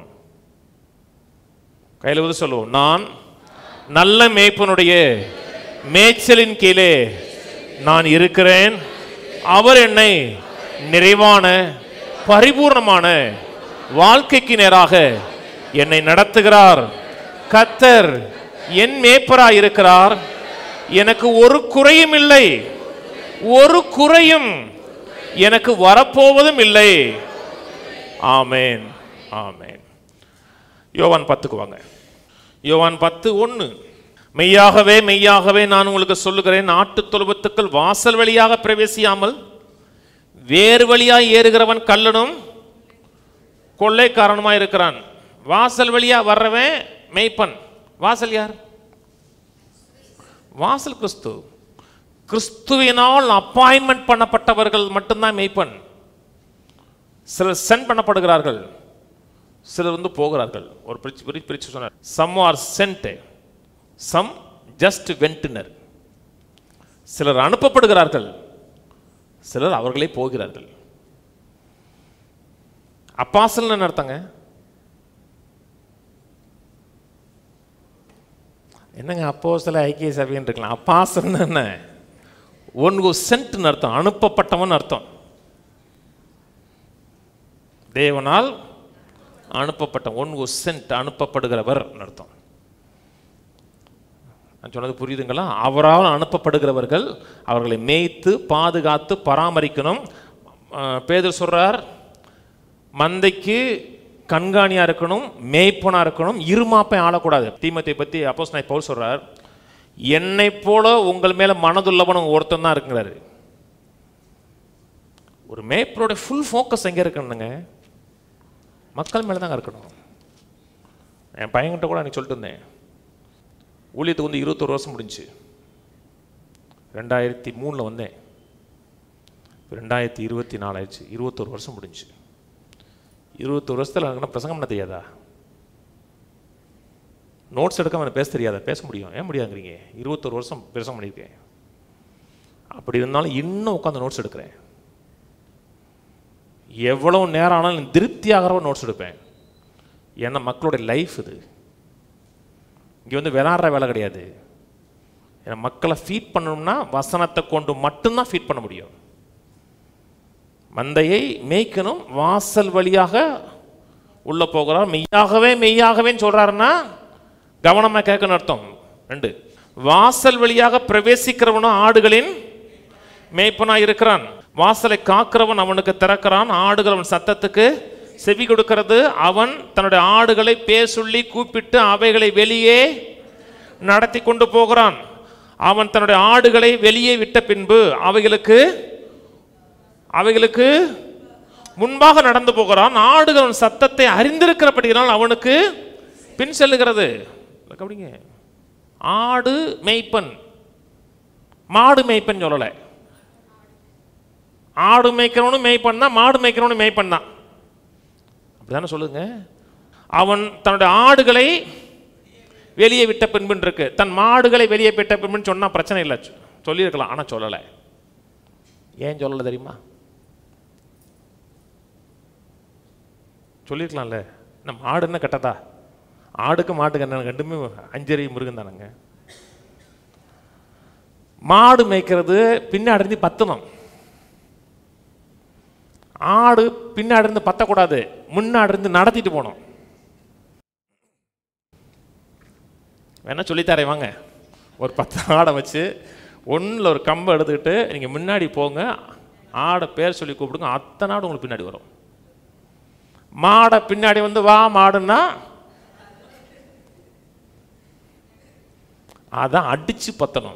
கையில் வந்து சொல்லுவோம் நான் நல்ல மேய்ப்பனுடைய மேய்ச்சலின் கீழே நான் இருக்கிறேன் அவர் என்னை நிறைவான பரிபூர்ணமான வாழ்க்கைக்கு நேராக என்னை நடத்துகிறார் கத்தர் என் மேய்ப்பராய் இருக்கிறார் எனக்கு ஒரு குறையும் இல்லை ஒரு குறையும் எனக்கு வரப்போவதும் இல்லை ஆமேன் ஆமேன் யோவான் பத்துக்கு வாங்க யோவான் பத்து ஒன்று மெய்யாகவே மெய்யாகவே நான் உங்களுக்கு சொல்லுகிறேன் ஆட்டுத் தொழுவத்துக்கள் வாசல் வழியாக பிரவேசியாமல் வேறு வழியாய் ஏறுகிறவன் கல்லனும் கொள்ளைக்காரனுமாய் இருக்கிறான் வாசல் வழியா வர்றவன் மெய்ப்பன் வாசல் யார் வாசல் கிறிஸ்து கிறிஸ்துவினால் அப்பாயின்மெண்ட் பண்ணப்பட்டவர்கள் மட்டும்தான் மெய்ப்பன் சிலர் சென்ட் பண்ணப்படுகிறார்கள் சிலர் வந்து போகிறார்கள் ஒரு பிரிச்சு பிரிச்சு பிரிச்சு சொன்னார் some are sent some just வென்டினர் சிலர் அனுப்பப்படுகிறார்கள் சிலர் அவர்களே போகிறார்கள் அப்பாசல் என்ன அர்த்தங்க என்னங்க அப்போ சில ஐக்கிய சபைன்னு இருக்கலாம் அப்பாசல் என்ன ஒன் கோ சென்ட்னு அர்த்தம் அனுப்பப்பட்டவன் அர்த்தம் தேவனால் அனுப்பப்பட்ட ஒன் கோ சென்ட் அனுப்பப்படுகிறவர் அர்த்தம் நான் சொன்னது புரியுதுங்களா அவரால் அனுப்பப்படுகிறவர்கள் அவர்களை மேய்த்து பாதுகாத்து பராமரிக்கணும் அஹ் பேதுரு சொல்றார் மந்தைக்கு கண்காணியா இருக்கணும் மேய்ப்பனா இருக்கணும் இருமாப்பை ஆளக்கூடாது தீமத்தை பத்தி அப்போஸ் நான் பவுல் சொல்றார் என்னை போல உங்கள் மேல மனதுள்ளவனும் ஒருத்தன் தான் இருக்கிறாரு ஒரு மேய்ப்பனோட ஃபுல் ஃபோக்கஸ் எங்க இருக்கணுங்க மக்கள் மேல தாங்க இருக்கணும் என் பையன்கிட்ட கூட அன்னைக்கு சொல்லிட்டு இருந்தேன் ஊழியத்துக்கு வந்து இருபத்தொரு வருஷம் முடிஞ்சுச்சு ரெண்டாயிரத்தி மூணில் வந்தேன் இப்போ ரெண்டாயிரத்தி இருபத்தி நாலு ஆயிடுச்சு இருபத்தொரு வருஷம் முடிஞ்சு இருபத்தொரு வருஷத்தில் எனக்கு என்ன பிரசங்கம் பண்ண தெரியாதா நோட்ஸ் எடுக்காம எனக்கு பேச தெரியாதா பேச முடியும் ஏன் முடியாதுங்கிறீங்க இருபத்தொரு வருஷம் பிரசங்கம் பண்ணியிருக்கேன் அப்படி இருந்தாலும் இன்னும் உட்காந்து நோட்ஸ் எடுக்கிறேன் எவ்வளவு நேரம் ஆனாலும் திருப்தி ஆகிறவ நோட்ஸ் எடுப்பேன் ஏன்னா மக்களுடைய லைஃப் இது இங்கே வந்து விளாடுற வேலை கிடையாது ஏன்னா மக்களை ஃபீட் பண்ணணும்னா வசனத்தை கொண்டு மட்டும்தான் ஃபீட் பண்ண முடியும் மந்தையை மேய்க்கணும் வாசல் வழியாக உள்ள போகிறார் மெய்யாகவே மெய்யாகவே சொல்றாருன்னா கவனமா கேட்கணும் அர்த்தம் ரெண்டு வாசல் வழியாக பிரவேசிக்கிறவனும் ஆடுகளின் மேய்ப்பனா இருக்கிறான் வாசலை காக்கிறவன் அவனுக்கு திறக்கிறான் ஆடுகள் அவன் சத்தத்துக்கு செவி கொடுக்கிறது அவன் தன்னுடைய ஆடுகளை பேர் சொல்லி கூப்பிட்டு அவைகளை வெளியே நடத்தி கொண்டு போகிறான் அவன் தன்னுடைய ஆடுகளை வெளியே விட்ட பின்பு அவைகளுக்கு அவைகளுக்கு முன்பாக நடந்து போகிறான் ஆடுகள் அவன் சத்தத்தை அறிந்திருக்கிறபடியால் அவனுக்கு பின் செல்லுகிறது அப்படிங்க ஆடு மேய்ப்பன் மாடு மேய்ப்பன் சொல்லலை ஆடு மேய்க்கிறவனும் மேய்ப்பன் தான் மாடு மேய்க்கிறவனும் மேய்ப்பன் தான் அப்படிதானே சொல்லுங்க அவன் தன்னுடைய ஆடுகளை வெளியே விட்ட பின்புன்னு இருக்கு தன் மாடுகளை வெளியே விட்ட பின்புன்னு சொன்னா பிரச்சனை இல்லை சொல்லியிருக்கலாம் ஆனா சொல்லலை ஏன் சொல்லலை தெரியுமா சொல்லியிருக்கலாம்ல நம்ம ஆடு என்ன கெட்டதா ஆடுக்கு மாட்டுக்கு என்ன ரெண்டுமே அஞ்சறி மிருகம் தானங்க மாடு மேய்க்கிறது பின்னாடி இருந்து பத்தணும் ஆடு பின்னாடி இருந்து பத்தக்கூடாது முன்னாடி இருந்து நடத்திட்டு போகணும் வேணா சொல்லித்தரேன் வாங்க ஒரு பத்து ஆடை வச்சு ஒன்றில் ஒரு கம்பை எடுத்துக்கிட்டு நீங்கள் முன்னாடி போங்க ஆடை பேர் சொல்லி கூப்பிடுங்க அத்தனை ஆடு உங்களுக்கு பின்னாடி வரும் மாடை பின்னாடி வந்து வா மாடுன்னா அதான் அடிச்சு பத்தணும்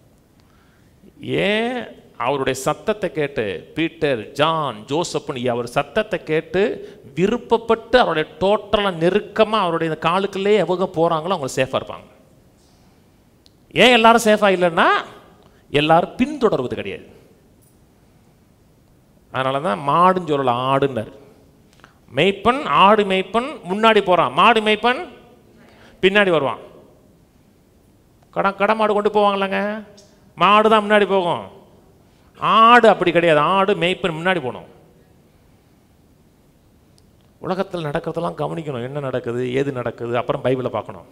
ஏன் அவருடைய சத்தத்தை கேட்டு பீட்டர் ஜான் ஜோசப்னு அவர் சத்தத்தை கேட்டு விருப்பப்பட்டு அவருடைய டோட்டலாக நெருக்கமாக அவருடைய இந்த காலுக்குள்ளே எவங்க போகிறாங்களோ அவங்க சேஃபாக இருப்பாங்க ஏன் எல்லாரும் சேஃபாக இல்லைன்னா எல்லாரும் பின்தொடர்வது கிடையாது அதனால தான் மாடுன்னு சொல்லலாம் ஆடுன்னார் மேய்ப்பன் ஆடு மேய்ப்பன் முன்னாடி போகிறான் மாடு மேய்ப்பன் பின்னாடி வருவான் கடை கடை மாடு கொண்டு போவாங்களாங்க மாடு தான் முன்னாடி போகும் ஆடு அப்படி கிடையாது ஆடு மேய்ப்பன் முன்னாடி போகணும் உலகத்தில் நடக்கிறதெல்லாம் கவனிக்கணும் என்ன நடக்குது ஏது நடக்குது அப்புறம் பைபிளை பார்க்கணும்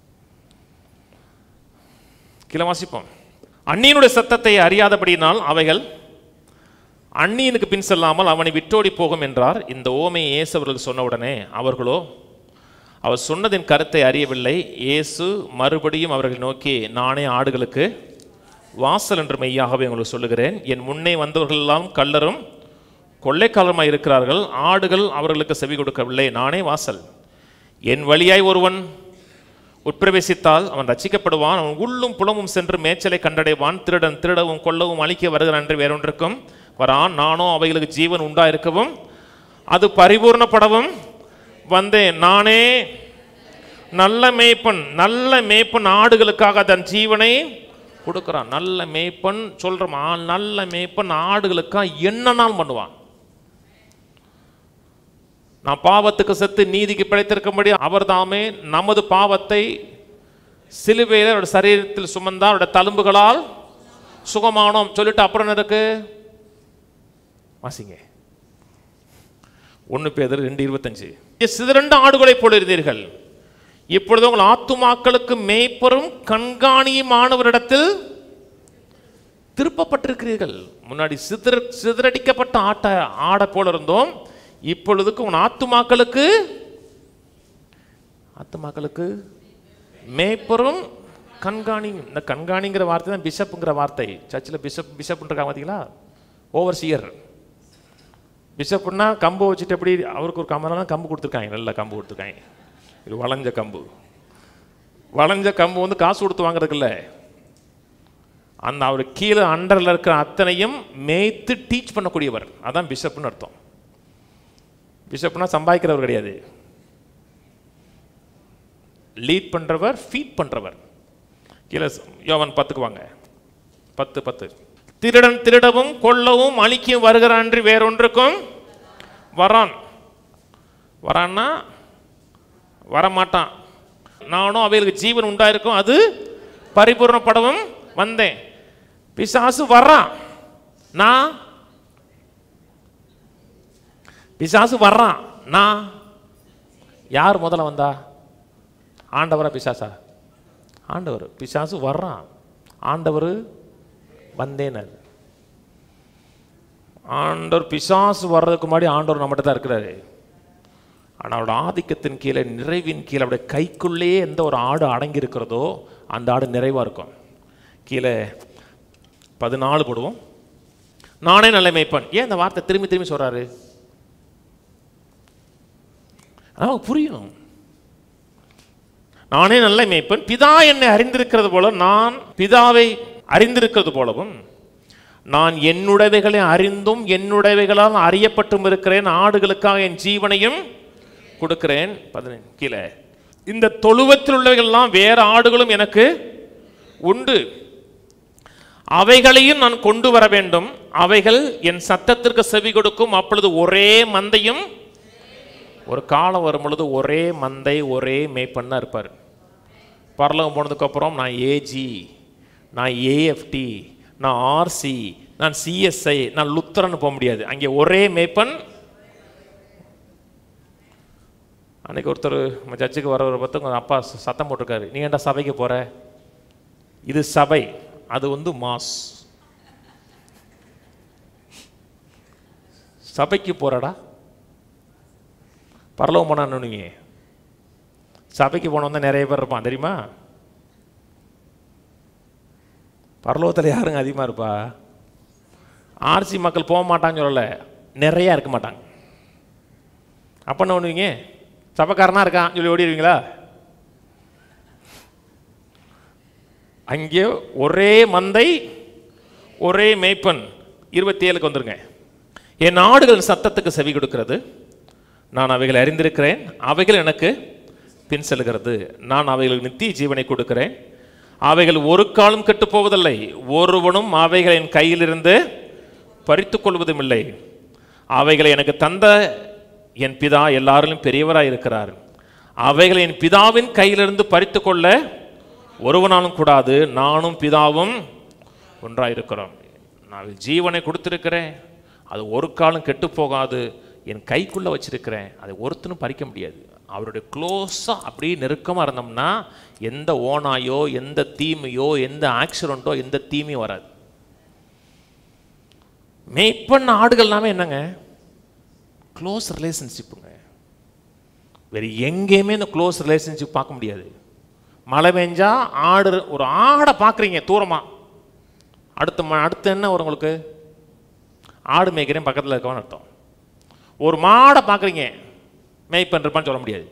கீழே வாசிப்போம் அந்நியனுடைய சத்தத்தை அறியாதபடியினால் அவைகள் அந்நியனுக்கு பின் செல்லாமல் அவனை விட்டோடி போகும் என்றார் இந்த ஓமையை இயேசு அவர்கள் சொன்ன உடனே அவர்களோ அவர் சொன்னதின் கருத்தை அறியவில்லை இயேசு மறுபடியும் அவர்களை நோக்கி நானே ஆடுகளுக்கு வாசல் என்று மெய்யாகவே உங்களுக்கு சொல்லுகிறேன் என் முன்னே வந்தவர்கள் எல்லாம் கள்ளரும் கொள்ளைக்காலமாய் இருக்கிறார்கள் ஆடுகள் அவர்களுக்கு செவி கொடுக்கவில்லை நானே வாசல் என் வழியாய் ஒருவன் உட்பிரவேசித்தால் அவன் ரட்சிக்கப்படுவான் அவன் உள்ளும் புலமும் சென்று மேய்ச்சலை கண்டடைவான் திருடன் திருடவும் கொல்லவும் அழிக்க வருகிறான் என்று வேறொன்றுக்கும் வரான் நானோ அவைகளுக்கு ஜீவன் உண்டாயிருக்கவும் அது பரிபூர்ணப்படவும் வந்தேன் நானே நல்ல மேய்ப்பன் நல்ல மேய்ப்பன் ஆடுகளுக்காக தன் ஜீவனை கொடுக்குறான் நல்ல மேய்ப்பன் சொல்கிறோம் ஆ நல்ல மேய்ப்பன் ஆடுகளுக்காக என்ன நாள் பண்ணுவான் நான் பாவத்துக்கு செத்து நீதிக்கு பிழைத்திருக்கும்படி அவர் தாமே நமது பாவத்தை சிலுவையில் அவருடைய சரீரத்தில் சுமந்தார் அவருடைய தழும்புகளால் சுகமானோம் சொல்லிட்டு அப்புறம் என்ன இருக்கு வாசிங்க ஒன்று பேதர் ரெண்டு இருபத்தஞ்சு சிதறண்ட ஆடுகளைப் போல இருந்தீர்கள் இப்பொழுது உங்கள் ஆத்துமாக்களுக்கு மேய்ப்பரும் கண்காணியுமானவரிடத்தில் திருப்பப்பட்டிருக்கிறீர்கள் முன்னாடி சிதற சிதறடிக்கப்பட்ட ஆட்டை ஆடை போல இருந்தோம் இப்பொழுதுக்கு உன் ஆத்துமாக்களுக்கு ஆத்துமாக்களுக்கு மேய்ப்பரும் கண்காணியும் இந்த கண்காணிங்கிற வார்த்தை தான் பிஷப்புங்கிற வார்த்தை சர்ச்சில் பிஷப் பிஷப்ன்றிருக்காங்க பார்த்தீங்களா ஓவர்சியர் பிஷப்னா கம்பு வச்சுட்டு எப்படி அவருக்கு ஒரு கம்பெல்லாம் கம்பு கொடுத்துருக்காங்க நல்ல கம்பு கொடுத்துருக்காங்க இது வளைஞ்ச கம்பு வளைஞ்ச கம்பு வந்து காசு கொடுத்து வாங்குறதுக்குல்ல அந்த அவர் கீழே அண்டரில் இருக்கிற அத்தனையும் மேய்த்து டீச் பண்ணக்கூடியவர் அதான் பிஷப்னு அர்த்தம் பிஷப்னா சம்பாதிக்கிறவர் கிடையாது லீட் பண்ணுறவர் ஃபீட் பண்ணுறவர் கீழே யோவன் பத்துக்கு வாங்க பத்து பத்து திருடன் திருடவும் கொல்லவும் அழிக்கும் வருகிறான் என்று வேறொன்றுக்கும் வரான் வரான்னா வரமாட்டான் நானும் அவைகளுக்கு ஜீவன் உண்டாயிருக்கும் அது பரிபூர்ணப்படவும் வந்தேன் பிசாசு வர்றான் நான் பிசாசு வர்றான் நான் யார் முதல்ல வந்தா ஆண்டவரா பிசாசா ஆண்டவர் பிசாசு வர்றான் ஆண்டவர் வந்தேனார் ஆண்டவர் பிசாசு வர்றதுக்கு முன்னாடி ஆண்டவர் நம்மகிட்ட தான் இருக்கிறாரு ஆனால் அவரோட ஆதிக்கத்தின் கீழே நிறைவின் கீழே அவருடைய கைக்குள்ளேயே எந்த ஒரு ஆடு அடங்கி இருக்கிறதோ அந்த ஆடு நிறைவாக இருக்கும் கீழே பதினாலு போடுவோம் நானே நல்ல மேய்ப்பன் ஏன் இந்த வார்த்தை திரும்பி திரும்பி சொல்றாரு நமக்கு புரியணும் நானே நல்ல மேய்ப்பன் பிதா என்னை அறிந்திருக்கிறது போல நான் பிதாவை அறிந்திருக்கிறது போலவும் நான் என்னுடையவைகளை அறிந்தும் என்னுடையவைகளால் அறியப்பட்டும் இருக்கிறேன் ஆடுகளுக்காக என் ஜீவனையும் கொடுக்கிறேன் பதினேழு கீழே இந்த தொழுவத்தில் உள்ளவைகள்லாம் வேற ஆடுகளும் எனக்கு உண்டு அவைகளையும் நான் கொண்டு வர வேண்டும் அவைகள் என் சத்தத்திற்கு செவி கொடுக்கும் அப்பொழுது ஒரே மந்தையும் ஒரு காலம் வரும் பொழுது ஒரே மந்தை ஒரே மேய்ப்பன்னா இருப்பார் பரலகம் போனதுக்கப்புறம் நான் ஏஜி நான் ஏஎஃப்டி நான் ஆர்சி நான் சிஎஸ்ஐ நான் லுத்தரன் போக முடியாது அங்கே ஒரே மேய்ப்பன் அன்னைக்கு ஒருத்தர் நம்ம சர்ச்சுக்கு வரவரை பார்த்து உங்க அப்பா ச- சத்தம் போட்டிருக்காரு நீ ஏன்டா சபைக்கு போற இது சபை அது வந்து மாஸ் சபைக்கு போறடா பரலவம் போனான்னு சபைக்கு போனவன் தான் நிறைய பேர் இருப்பான் தெரியுமா பரலோகத்தில் யாருங்க அதிகமாக இருப்பா ஆர்சி மக்கள் போக மாட்டான்னு சொல்லலை நிறையா இருக்க மாட்டாங்க அப்போ என்ன பண்ணுவீங்க சபைக்காரனா இருக்கான் சொல்லி ஓடிடுவீங்களா அங்கே ஒரே மந்தை ஒரே மேய்ப்பன் இருபத்தி ஏழுக்கு வந்துருங்க என் ஆடுகள் சத்தத்துக்கு செவி கொடுக்கிறது நான் அவைகளை அறிந்திருக்கிறேன் அவைகள் எனக்கு பின் செல்கிறது நான் அவைகளுக்கு நித்திய ஜீவனை கொடுக்கிறேன் அவைகள் ஒரு காலம் கெட்டு போவதில்லை ஒருவனும் அவைகளின் கையிலிருந்து பறித்துக் கொள்வதும் இல்லை அவைகளை எனக்கு தந்த என் பிதா எல்லாரிலும் பெரியவராய் இருக்கிறார் அவைகளை என் பிதாவின் கையிலிருந்து பறித்துக் கொள்ள ஒருவனாலும் கூடாது நானும் பிதாவும் ஒன்றாக இருக்கிறோம் நான் ஜீவனை கொடுத்திருக்கிறேன் அது ஒரு காலம் கெட்டு போகாது என் கைக்குள்ளே வச்சிருக்கிறேன் அதை ஒருத்தனும் பறிக்க முடியாது அவருடைய க்ளோஸாக அப்படியே நெருக்கமாக இருந்தோம்னா எந்த ஓனாயோ எந்த தீமையோ எந்த ஆக்சிடெண்ட்டோ எந்த தீமையும் வராது மேய்ப்பண்ண ஆடுகள்னாமே என்னங்க க்ளோஸ் ரிலேஷன்ஷிப்புங்க வேறு எங்கேயுமே இந்த க்ளோஸ் ரிலேஷன்ஷிப் பார்க்க முடியாது மழை பெஞ்சா ஆடு ஒரு ஆடை பார்க்குறீங்க தூரமாக அடுத்து ம- அடுத்து என்ன வரும் உங்களுக்கு ஆடு மேய்க்கிறேன் பக்கத்தில் இருக்கவன் அர்த்தம் ஒரு மாடை பார்க்குறீங்க மேய்ப்பன் இருப்பான்னு சொல்ல முடியாது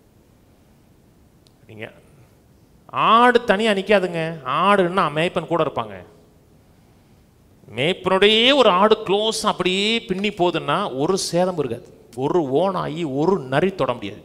நீங்கள் ஆடு தனியாக நிற்காதுங்க ஆடுன்னா மேய்ப்பன் கூட இருப்பாங்க மேய்ப்பனுடைய ஒரு ஆடு க்ளோஸ் அப்படியே பின்னி போகுதுன்னா ஒரு சேதம் இருக்காது ஒரு ஓனாகி ஒரு நரி தொட முடியாது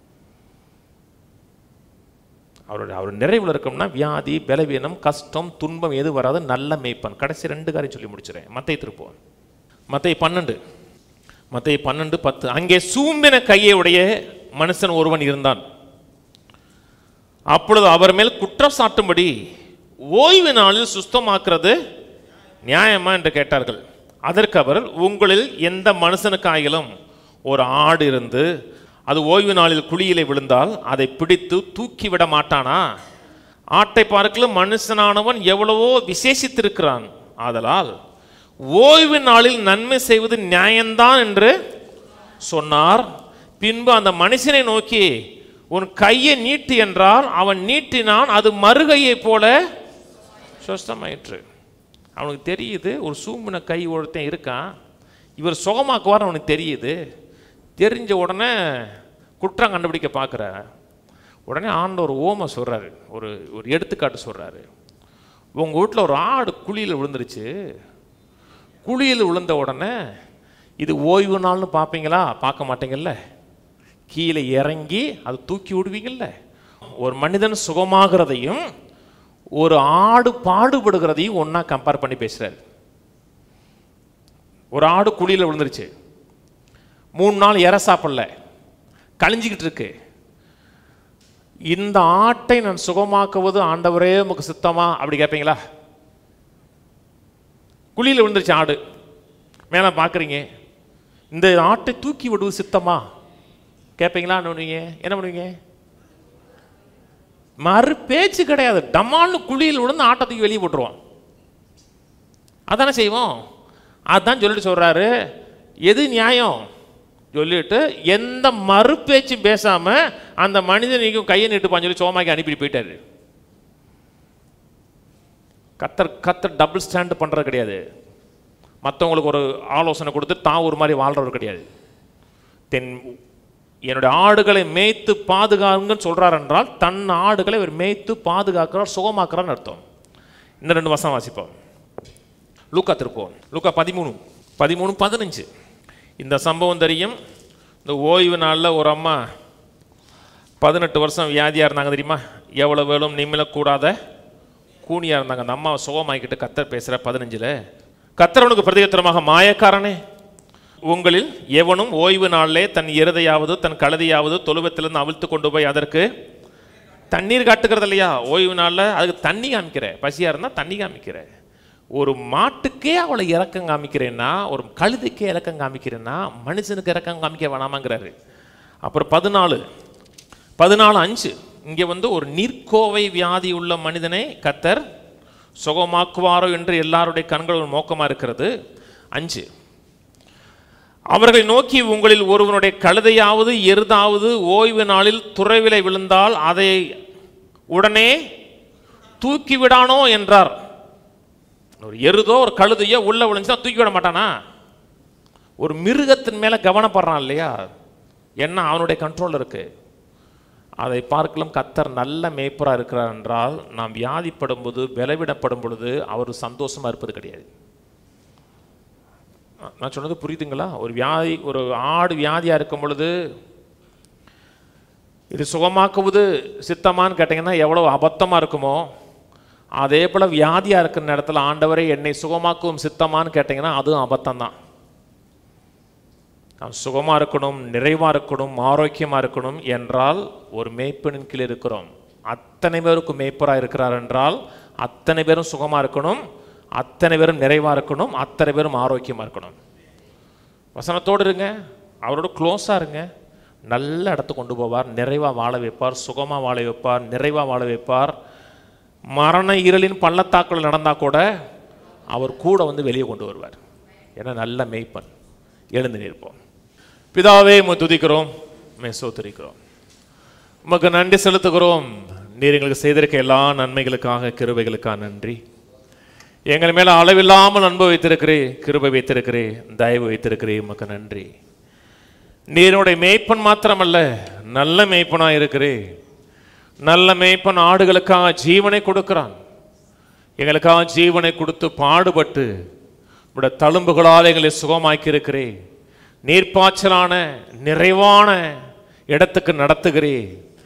அவருடைய அவர் நிறைவில் இருக்கோம்னா வியாதி பலவீனம் கஷ்டம் துன்பம் எது வராது நல்ல மேய்ப்பன் கடைசி ரெண்டு காரியம் சொல்லி முடிச்சிடறேன் மத்தை திருப்போம் மத்தை பன்னெண்டு மத்தை பன்னெண்டு பத்து அங்கே சூம்பின கையை உடைய மனுஷன் ஒருவன் இருந்தான் அப்பொழுது அவர் மேல் குற்றம் சாட்டும்படி ஓய்வு நாளில் சுத்தமாக்குறது நியாயமா என்று கேட்டார்கள் அதற்கு அவர் உங்களில் எந்த மனுஷனுக்காயிலும் ஒரு ஆடு இருந்து அது ஓய்வு நாளில் குழியிலே விழுந்தால் அதை பிடித்து தூக்கி விட மாட்டானா ஆட்டை பார்க்கலும் மனுஷனானவன் எவ்வளவோ விசேஷித்திருக்கிறான் ஆதலால் ஓய்வு நாளில் நன்மை செய்வது நியாயம்தான் என்று சொன்னார் பின்பு அந்த மனுஷனை நோக்கி உன் கையை நீட்டு என்றால் அவன் நீட்டினான் அது மறுகையைப் போல சுஸ்தமாயிற்று அவனுக்கு தெரியுது ஒரு சூம்பின கை ஒருத்தன் இருக்கான் இவர் சுகமாக்குவார் அவனுக்கு தெரியுது தெரிஞ்ச உடனே குற்றம் கண்டுபிடிக்க பார்க்குற உடனே ஆண்டவர் ஓம சொல்கிறாரு ஒரு ஒரு எடுத்துக்காட்டு சொல்கிறாரு உங்கள் வீட்டில் ஒரு ஆடு குழியில் விழுந்துருச்சு குழியில் விழுந்த உடனே இது ஓய்வு நாள்னு பார்ப்பீங்களா பார்க்க மாட்டீங்கல்ல கீழே இறங்கி அதை தூக்கி விடுவீங்கல்ல ஒரு மனிதன் சுகமாகிறதையும் ஒரு ஆடு பாடுபடுகிறதையும் ஒன்றா கம்பேர் பண்ணி பேசுகிறாரு ஒரு ஆடு குழியில் விழுந்துருச்சு மூணு நாள் இற சாப்பிடல கழிஞ்சிக்கிட்டு இருக்கு இந்த ஆட்டை நான் சுகமாக்குவது ஆண்டவரே உமக்கு சுத்தமா அப்படி கேட்பீங்களா குழியில் விழுந்துருச்சு ஆடு மேலே பார்க்குறீங்க இந்த ஆட்டை தூக்கி விடுவது சித்தமா கேட்பீங்களா என்ன பண்ணுவீங்க என்ன பண்ணுவீங்க மறு பேச்சு கிடையாது டமால்னு குழியில் விழுந்து ஆட்டை தூக்கி வெளியே போட்டுருவான் அதானே செய்வோம் அதான் சொல்லிட்டு சொல்றாரு எது நியாயம் சொல்லிட்டு எந்த மறு பேச்சு பேசாம அந்த மனிதனைக்கும் கையை நீட்டுப்பான்னு சொல்லி சோமாக்கி அனுப்பிட்டு போயிட்டாரு கத்தர் கத்தர் டபுள் ஸ்டாண்ட் பண்றது கிடையாது மற்றவங்களுக்கு ஒரு ஆலோசனை கொடுத்து தான் ஒரு மாதிரி வாழ்றவர் கிடையாது தென் என்னுடைய ஆடுகளை மேய்த்து பாதுகாருங்கன்னு சொல்றார் என்றால் தன் ஆடுகளை இவர் மேய்த்து பாதுகாக்கிறார் சுகமாக்குறார்னு அர்த்தம் இன்னும் ரெண்டு வருஷம் வாசிப்போம் லூக்கா திருப்போம் லூக்கா பதிமூணு பதிமூணு பதினஞ்சு இந்த சம்பவம் தெரியும் இந்த ஓய்வு நாளில் ஒரு அம்மா பதினெட்டு வருஷம் வியாதியாக இருந்தாங்க தெரியுமா எவ்வளோ வேலும் நிமிழக்கூடாத கூனியாக இருந்தாங்க அந்த அம்மாவை சுகமாக்கிட்டு கத்தர் பேசுகிற பதினஞ்சில் கத்தர் அவனுக்கு பிரதிகத்திரமாக மாயக்காரனே உங்களில் எவனும் ஓய்வு நாளிலே தன் இருதையாவது தன் கழுதையாவது தொழுவத்திலிருந்து அவிழ்த்து கொண்டு போய் அதற்கு தண்ணீர் காட்டுக்கிறது இல்லையா ஓய்வு நாளில் அதுக்கு தண்ணி காமிக்கிற பசியாக இருந்தால் தண்ணி காமிக்கிற ஒரு மாட்டுக்கே அவளை இறக்கம் காமிக்கிறேன்னா ஒரு கழுதைக்கே இறக்கம் காமிக்கிறேன்னா மனுஷனுக்கு இறக்கம் காமிக்க வேணாமாங்கிறாரு அப்புறம் பதினாலு பதினாலு அஞ்சு இங்கே வந்து ஒரு நீர்க்கோவை வியாதி உள்ள மனிதனை கத்தர் சுகமாக்குவாரோ என்று எல்லாருடைய கண்கள் நோக்கமாக இருக்கிறது அஞ்சு அவர்களை நோக்கி உங்களில் ஒருவனுடைய கழுதையாவது எருதாவது ஓய்வு நாளில் துறவிலை விழுந்தால் அதை உடனே தூக்கி விடானோ என்றார் ஒரு எருதோ ஒரு கழுதையோ உள்ள விழுந்துச்சா தூக்கி விட மாட்டானா ஒரு மிருகத்தின் மேல கவனப்படுறான் இல்லையா என்ன அவனுடைய கண்ட்ரோல் இருக்கு அதை பார்க்கலாம் கத்தர் நல்ல மேய்ப்பராக இருக்கிறார் என்றால் நாம் வியாதிப்படும் போது விளைவிடப்படும் பொழுது அவர் சந்தோஷமா இருப்பது கிடையாது நான் சொன்னது புரியுதுங்களா ஒரு வியாதி ஒரு ஆடு வியாதியாக இருக்கும் பொழுது இது சுகமாக்குவது சித்தமான்னு கேட்டிங்கன்னா எவ்வளோ அபத்தமாக இருக்குமோ அதே போல் வியாதியாக இருக்கிற இடத்துல ஆண்டவரை என்னை சுகமாக்கும் சித்தமான்னு கேட்டிங்கன்னா அதுவும் அபத்தம் தான் நாம் சுகமாக இருக்கணும் நிறைவாக இருக்கணும் ஆரோக்கியமாக இருக்கணும் என்றால் ஒரு மேய்ப்பனின் கீழ் இருக்கிறோம் அத்தனை பேருக்கும் மேய்ப்பராக இருக்கிறார் என்றால் அத்தனை பேரும் சுகமாக இருக்கணும் அத்தனை பேரும் நிறைவாக இருக்கணும் அத்தனை பேரும் ஆரோக்கியமாக இருக்கணும் வசனத்தோடு இருங்க அவரோட க்ளோஸாக இருங்க நல்ல இடத்துக்கு கொண்டு போவார் நிறைவாக வாழ வைப்பார் சுகமாக வாழ வைப்பார் நிறைவாக வாழ வைப்பார் மரண இருளின் பள்ளத்தாக்குகள் நடந்தால் கூட அவர் கூட வந்து வெளியே கொண்டு வருவார் ஏன்னா நல்ல மேய்ப்பன் எழுந்து நிற்போம் பிதாவே உம்மை துதிக்கிறோம் மே சோத்தரிக்கிறோம் உமக்கு நன்றி செலுத்துகிறோம் நீர் எங்களுக்கு செய்திருக்க எல்லா நன்மைகளுக்காக கிருபைகளுக்காக நன்றி எங்கள் மேல அளவில்லாமல் அன்பு வைத்திருக்கிறே கிருபை வைத்திருக்கிறே தயவு வைத்திருக்கிறே உமக்கு நன்றி நீருடைய மேய்ப்பன் மாத்திரமல்ல நல்ல மேய்ப்பனா இருக்கிறே நல்ல மேய்ப்பன் ஆடுகளுக்காக ஜீவனை கொடுக்கிறான் எங்களுக்காக ஜீவனை கொடுத்து பாடுபட்டு உடைய தழும்புகளால் எங்களை சுகமாக்கி இருக்கிறே நீர்ப்பாய்ச்சலான நிறைவான இடத்துக்கு நடத்துகிறே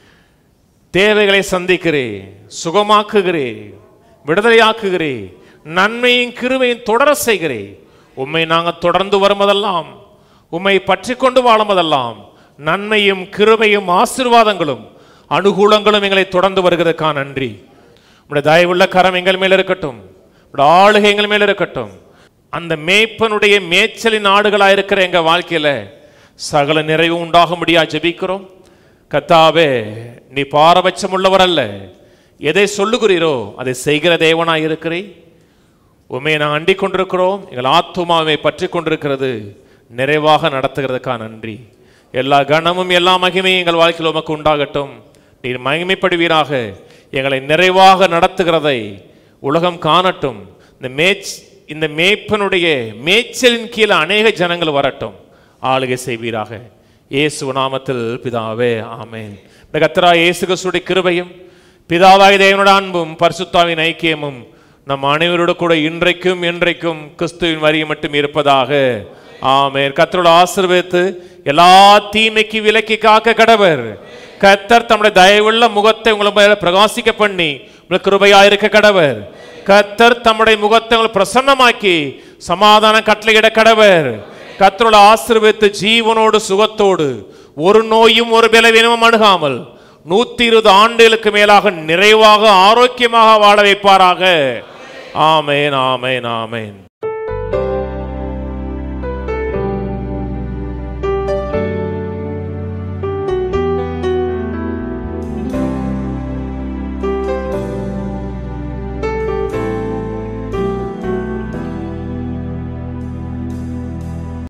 தேவைகளை சந்திக்கிறே சுகமாக்குகிறே விடுதலையாக்குகிறே நன்மையும் கிருமையும் தொடர செய்கிறே உம்மை நாங்கள் தொடர்ந்து வருவதெல்லாம் உம்மை பற்றி கொண்டு வாழுவதெல்லாம் நன்மையும் கிருபையும் ஆசீர்வாதங்களும் அனுகூலங்களும் எங்களை தொடர்ந்து வருகிறதுக்கா நன்றி உடைய தயவுள்ள கரம் எங்கள் மேல் இருக்கட்டும் உடைய ஆளுகை எங்கள் மேல் இருக்கட்டும் அந்த மேய்ப்பனுடைய மேய்ச்சலின் ஆடுகளாக இருக்கிற எங்க வாழ்க்கையில சகல நிறைவு உண்டாக முடியா ஜெபிக்கிறோம் கத்தாவே நீ பாரபட்சம் உள்ளவர் அல்ல எதை சொல்லுகிறீரோ அதை செய்கிற தேவனாய் இருக்கிறீ உண்மை நாங்கள் அண்டிக் கொண்டிருக்கிறோம் எங்கள் ஆத்துமாவை பற்றி கொண்டிருக்கிறது நிறைவாக நடத்துகிறதுக்கா நன்றி எல்லா கணமும் எல்லா மகிமையும் எங்கள் வாழ்க்கையில் உமக்கு உண்டாகட்டும் நீர் மகிமைப்படுவீராக எங்களை நிறைவாக நடத்துகிறதை உலகம் காணட்டும் இந்த மேய்ச் இந்த மேய்ப்பனுடைய மேய்ச்சலின் கீழே அநேக ஜனங்கள் வரட்டும் ஆளுகை செய்வீராக இயேசு நாமத்தில் பிதாவே ஆமென் இந்த கத்தரா இயேசு கிறிஸ்துடைய கிருபையும் பிதாவாய் தேவனோட அன்பும் பரிசுத்தாவின் ஐக்கியமும் நம் அனைவரோட கூட இன்றைக்கும் என்றைக்கும் கிறிஸ்துவின் வரி மட்டும் இருப்பதாக ஆமென் கத்தரோட ஆசீர்வதித்து எல்லா தீமைக்கு விலக்கி காக்க கடவர் கத்தர் தம்முடைய தயவுள்ள முகத்தை உங்களை மேல பிரகாசிக்க பண்ணி உங்களுக்கு கிருபையா இருக்க கடவர் கத்தர் தம்முடைய முகத்தை உங்களை பிரசன்னமாக்கி சமாதான கட்டளையிட கடவர் கத்தரோட ஆசீர்வதித்து ஜீவனோடு சுகத்தோடு ஒரு நோயும் ஒரு பலவீனமும் அணுகாமல் நூத்தி இருபது ஆண்டுகளுக்கு மேலாக நிறைவாக ஆரோக்கியமாக வாழ வைப்பாராக ஆமேன் ஆமேன் ஆமேன்